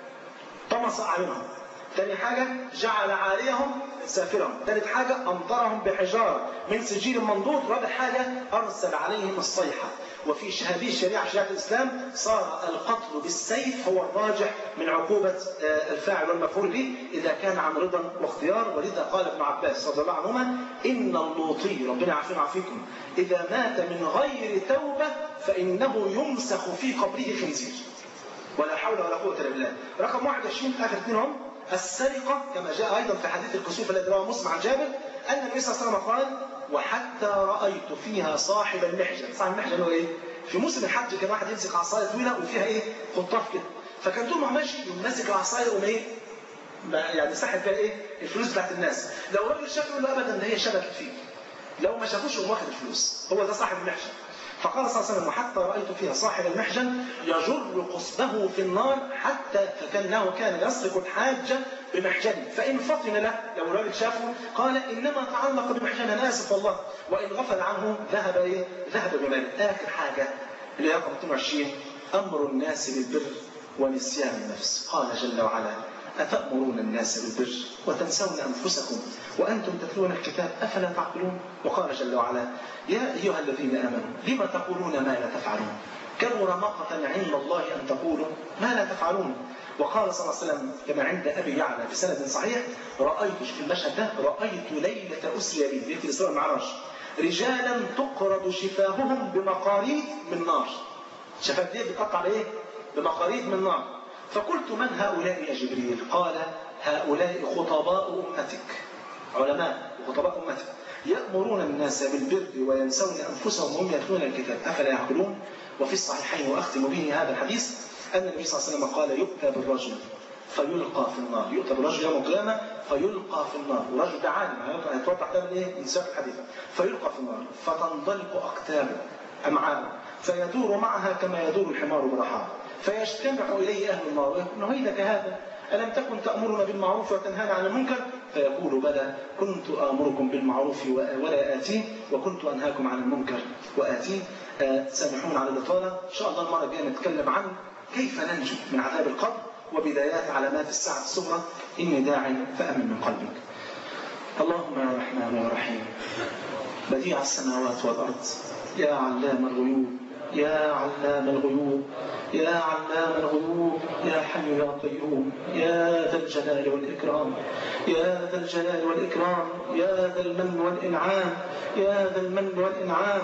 طمس أعينهم. ثاني حاجة جعل عاليهم سافرهم. ثالث حاجة أمطرهم بحجارة من سجيل منضود. رابع حاجة أرسل عليهم الصيحة. وفي هذه الشريعة شريعة الإسلام صار القتل بالسيف هو الراجح من عقوبة الفاعل والمفعول به إذا كان عن رضا واختيار ولذا قال ابن عباس رضي الله عنهما إن اللوطي ربنا يعافينا ويعافيكم إذا مات من غير توبة فإنه يمسخ في قبره خنزير ولا حول ولا قوة إلا بالله رقم 21 آخر اثنين هم السرقة كما جاء أيضا في حديث الكسوف الذي رواه مسلم عن جابر أن النبي صلى الله عليه وسلم قال وحتى رأيت فيها صاحب المحجن صاحب المحجن هو إيه؟ في موسم الحج كان واحد يمسك عصاية طويلة وفيها إيه؟ خطاف كده فكان طول ما ماشي ماسك العصاية يقوم إيه؟ يعني سحب فيها إيه؟ الفلوس بتاعت الناس لو راجل شاف يقول له أبدا ده هي شبكت فيك لو ما شافوش يقوم واخد الفلوس هو ده صاحب المحجن فقال صلى الله عليه وسلم وحتى رأيت فيها صاحب المحجن يجر قصبه في النار حتى فكانه كان يسرق الحاج بمحجنه فإن فطن له لو الراجل شافه قال إنما تعلق بمحجنه أنا آسف والله وإن غفل عنه ذهب إيه؟ ذهب بمال آخر حاجة اللي رقم 22 أمر الناس بالبر ونسيان النفس قال جل وعلا أتأمرون الناس بالبر وتنسون أنفسكم وأنتم تتلون الكتاب أفلا تعقلون وقال جل وعلا يا أيها الذين آمنوا لم تقولون ما لا تفعلون كبر مقتا عند الله أن تقولوا ما لا تفعلون وقال صلى الله عليه وسلم كما عند أبي يعلى بسند صحيح رأيت في المشهد ده رأيت ليلة أسري بي ليلة الإسراء والمعراج رجالا تقرض شفاههم بمقاريض من نار شفاف دي بتقطع بايه؟ بمقاريض من نار فقلت من هؤلاء يا جبريل قال هؤلاء خطباء أمتك علماء وخطباء أمتك يأمرون الناس بالبر وينسون أنفسهم وهم يتلون الكتاب أفلا يعقلون وفي الصحيحين وأختم به هذا الحديث أن النبي صلى الله عليه وسلم قال يؤتى بالرجل فيلقى في النار يؤتى برجل يوم القيامة فيلقى في النار ورجل ده عالم هيتوضح ده من ايه؟ من سياق الحديث فيلقى في النار فتنطلق أقتابه أمعاءه فيدور معها كما يدور الحمار برحاه فيجتمع إليه أهل النار نهيدك هذا ألم تكن تأمرنا بالمعروف وتنهانا عن المنكر فيقول بلى كنت آمركم بالمعروف ولا آتيه وكنت أنهاكم عن المنكر وآتيه آه سامحون على الإطالة إن شاء الله المرة الجاية نتكلم عن كيف ننجو من عذاب القبر وبدايات علامات الساعة الصغرى إني داع فأمن من قلبك اللهم يا رحمن يا رحيم بديع السماوات والأرض يا علام الغيوب يا علام الغيوب يا علام الغيوب يا حي يا قيوم يا ذا الجلال والإكرام يا ذا الجلال والإكرام يا ذا المن والإنعام يا ذا المن والإنعام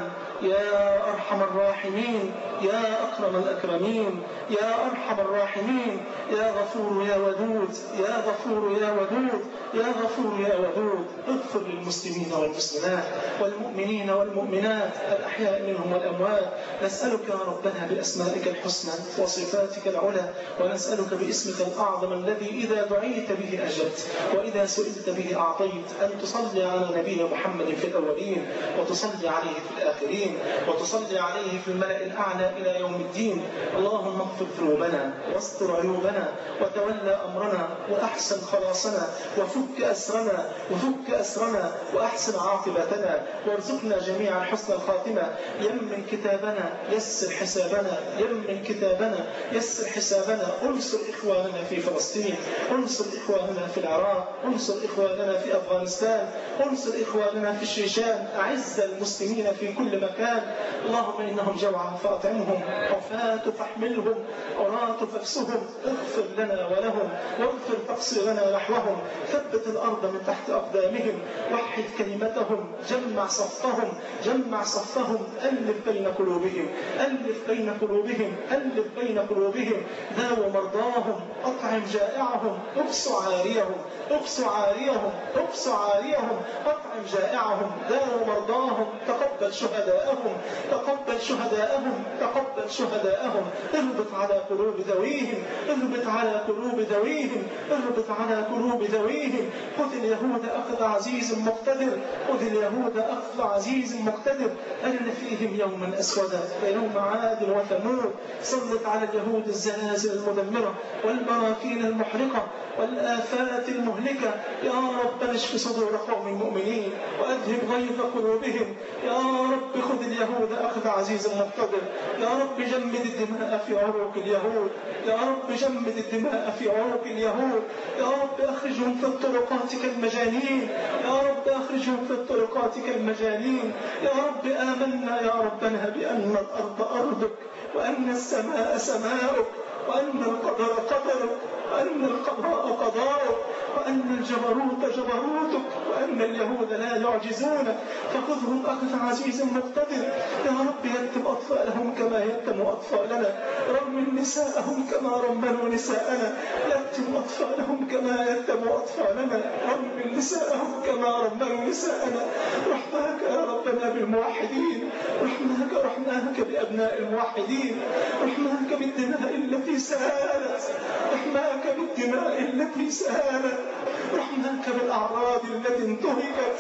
يا أرحم الراحمين يا أكرم الأكرمين يا أرحم الراحمين يا غفور يا ودود يا غفور يا ودود يا غفور يا ودود اغفر للمسلمين والمسلمات والمؤمنين والمؤمنات الأحياء منهم والأموات نسألك يا ربنا بأسمائك الحسنى وصفاتك العلى ونسألك باسمك الأعظم الذي إذا دعيت به أجبت وإذا سئلت به أعطيت أن تصلي على نبينا محمد في الأولين وتصلي عليه في الآخرين وتصلي عليه في الملأ الأعلى إلى يوم الدين اللهم اغفر ذنوبنا واستر عيوبنا وتولى أمرنا وأحسن خلاصنا وفك أسرنا وفك أسرنا وأحسن عاقبتنا وارزقنا جميعا حسن الخاتمة يمن كتابنا يسر حسابنا يمن كتابنا يسر حسابنا انصر إخواننا في فلسطين انصر إخواننا في العراق انصر إخواننا في أفغانستان انصر إخواننا في الشيشان أعز المسلمين في كل مكان اللهم إنهم جوعا فأطعمهم حفاة فاحملهم عراة فاكسهم اغفر لنا ولهم واغفر تقصيرنا نحوهم ثبت الأرض من تحت أقدامهم وحد كلمتهم جمع صفهم جمع صفهم ألف بين قلوبهم ألف بين قلوبهم ألف بين قلوبهم داو مرضاهم أطعم جائعهم اقص عاريهم اقص عاريهم اقص عاريهم أطعم جائعهم داو مرضاهم تقبل شهداءهم تقبل شهداءهم تقبل شهداءهم اربط على قلوب ذويهم اربط على قلوب ذويهم اربط على قلوب ذويهم خذ اليهود أخذ عزيز مقتدر خذ اليهود أخذ عزيز مقتدر أن فيهم يوما أسودا كيوم عاد وثمود سلط على اليهود الزلازل المدمرة والبراكين المحرقة والآفات المهلكة يا رب اشف صدور قوم مؤمنين وأذهب غيظ قلوبهم يا رب خذ اليهود أخذ عزيز مقتدر يا رب جمد الدماء في عروق اليهود يا رب جمد الدماء في عروق اليهود يا رب أخرجهم في الطرقات كالمجانين يا رب أخرجهم في الطرقات كالمجانين يا رب آمنا يا ربنا بأن الأرض أرضك وأن السماء سماؤك وأن القدر قدرك وأن القضاء قضاؤك وأن الجبروت جبروتك وأن اليهود لا يعجزونك فخذهم أخذ عزيز مقتدر يا رب يتم أطفالهم كما يتم أطفالنا رمل نساءهم كما رملوا نساءنا يتم أطفالهم كما يتم أطفالنا رمل نساءهم كما رملوا نساءنا رحماك يا ربنا بالموحدين رحماك رحماك بأبناء الموحدين رحماك بالدماء التي سالت رحماك بالدماء التي سالت رحماك بالأعراض التي انتهكت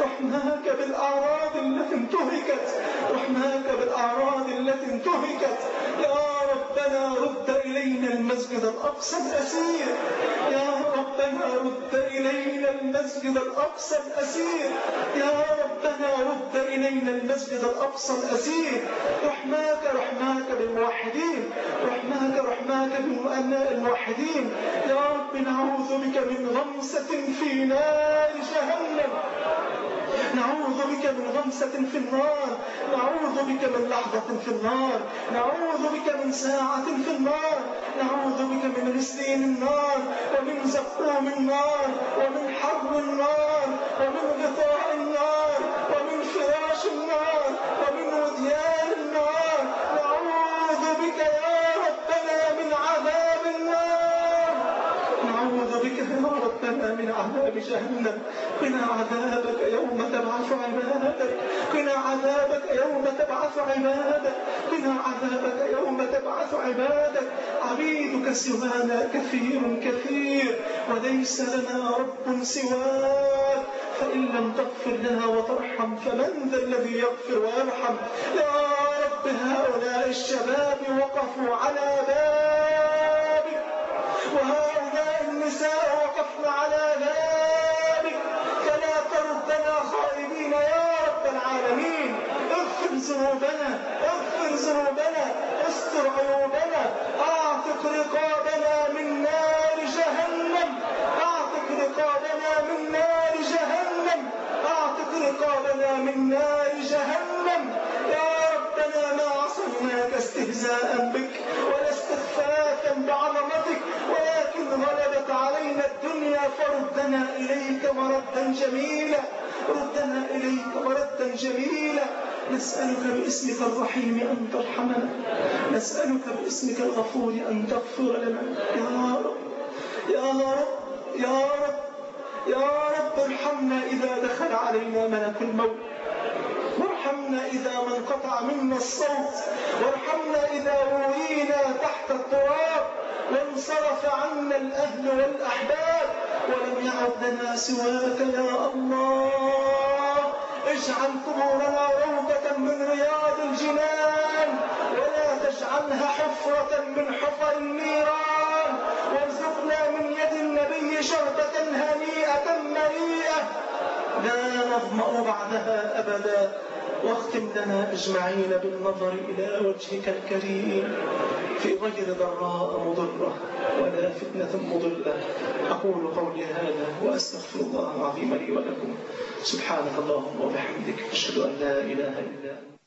رحماك بالأعراض التي انتهكت رحماك بالأعراض التي انتهكت يا ربنا رد إلينا المسجد الأقصى الأسير يا ربنا رد إلينا المسجد الأقصى الأسير يا ربنا رد إلينا المسجد الأقصى الأسير رحماك رحماك بالموحدين رحماك رحماك بالمؤمناء الموحدين يا رب نعوذ بك من غمسة في نار جهنم نعوذ بك من غمسة في النار نعوذ بك من لحظة في النار نعوذ بك من ساعة في النار نعوذ بك من رسلين النار ومن زقوم النار ومن حر النار ومن غطاء النار ومن فراش النار ومن وديان النار نعوذ بك يا ربنا من عذاب النار نعوذ بك يا ربنا من عذاب جهنم قنا عذابك يوم تبعث عبادك قنا عذابك يوم تبعث عبادك قنا عذابك يوم تبعث عبادك عبيدك سوانا كثير كثير وليس لنا رب سواك فإن لم تغفر لنا وترحم فمن ذا الذي يغفر ويرحم يا رب هؤلاء الشباب وقفوا على بابك وهؤلاء النساء وقفن على بابك فلا تردنا خائبين يا رب العالمين اغفر ذنوبنا اغفر ذنوبنا استر عيوبنا اعتق رقابنا من نار جهنم اعتق رقابنا من نار جهنم اعتق رقابنا من نار جهنم يا ربنا ما عصيناك استهزاء بك ولا استخفافا بعظمتك ولكن غلبت علينا الدنيا فردنا اليك مردا جميلا ردنا اليك مردا جميلا نسألك باسمك الرحيم أن ترحمنا نسألك باسمك الغفور أن تغفر لنا يا رب يا رب يا رب يا رب ارحمنا إذا دخل علينا ملك الموت وارحمنا إذا ما انقطع منا الصوت وارحمنا إذا روينا تحت التراب وانصرف عنا الأهل والأحباب ولم يعد لنا سواك يا الله اجعل قبورنا روضة من رياض الجنان ولا تجعلها حفرة من حفر النيران وارزقنا من يد النبي شربة هنيئة مريئة لا نظمأ بعدها أبدا واختم لنا أجمعين بالنظر إلى وجهك الكريم في غير ضراء مضرة ولا فتنة مضلة أقول قولي هذا وأستغفر الله العظيم لي ولكم سبحانك اللهم وبحمدك أشهد أن لا إله إلا أنت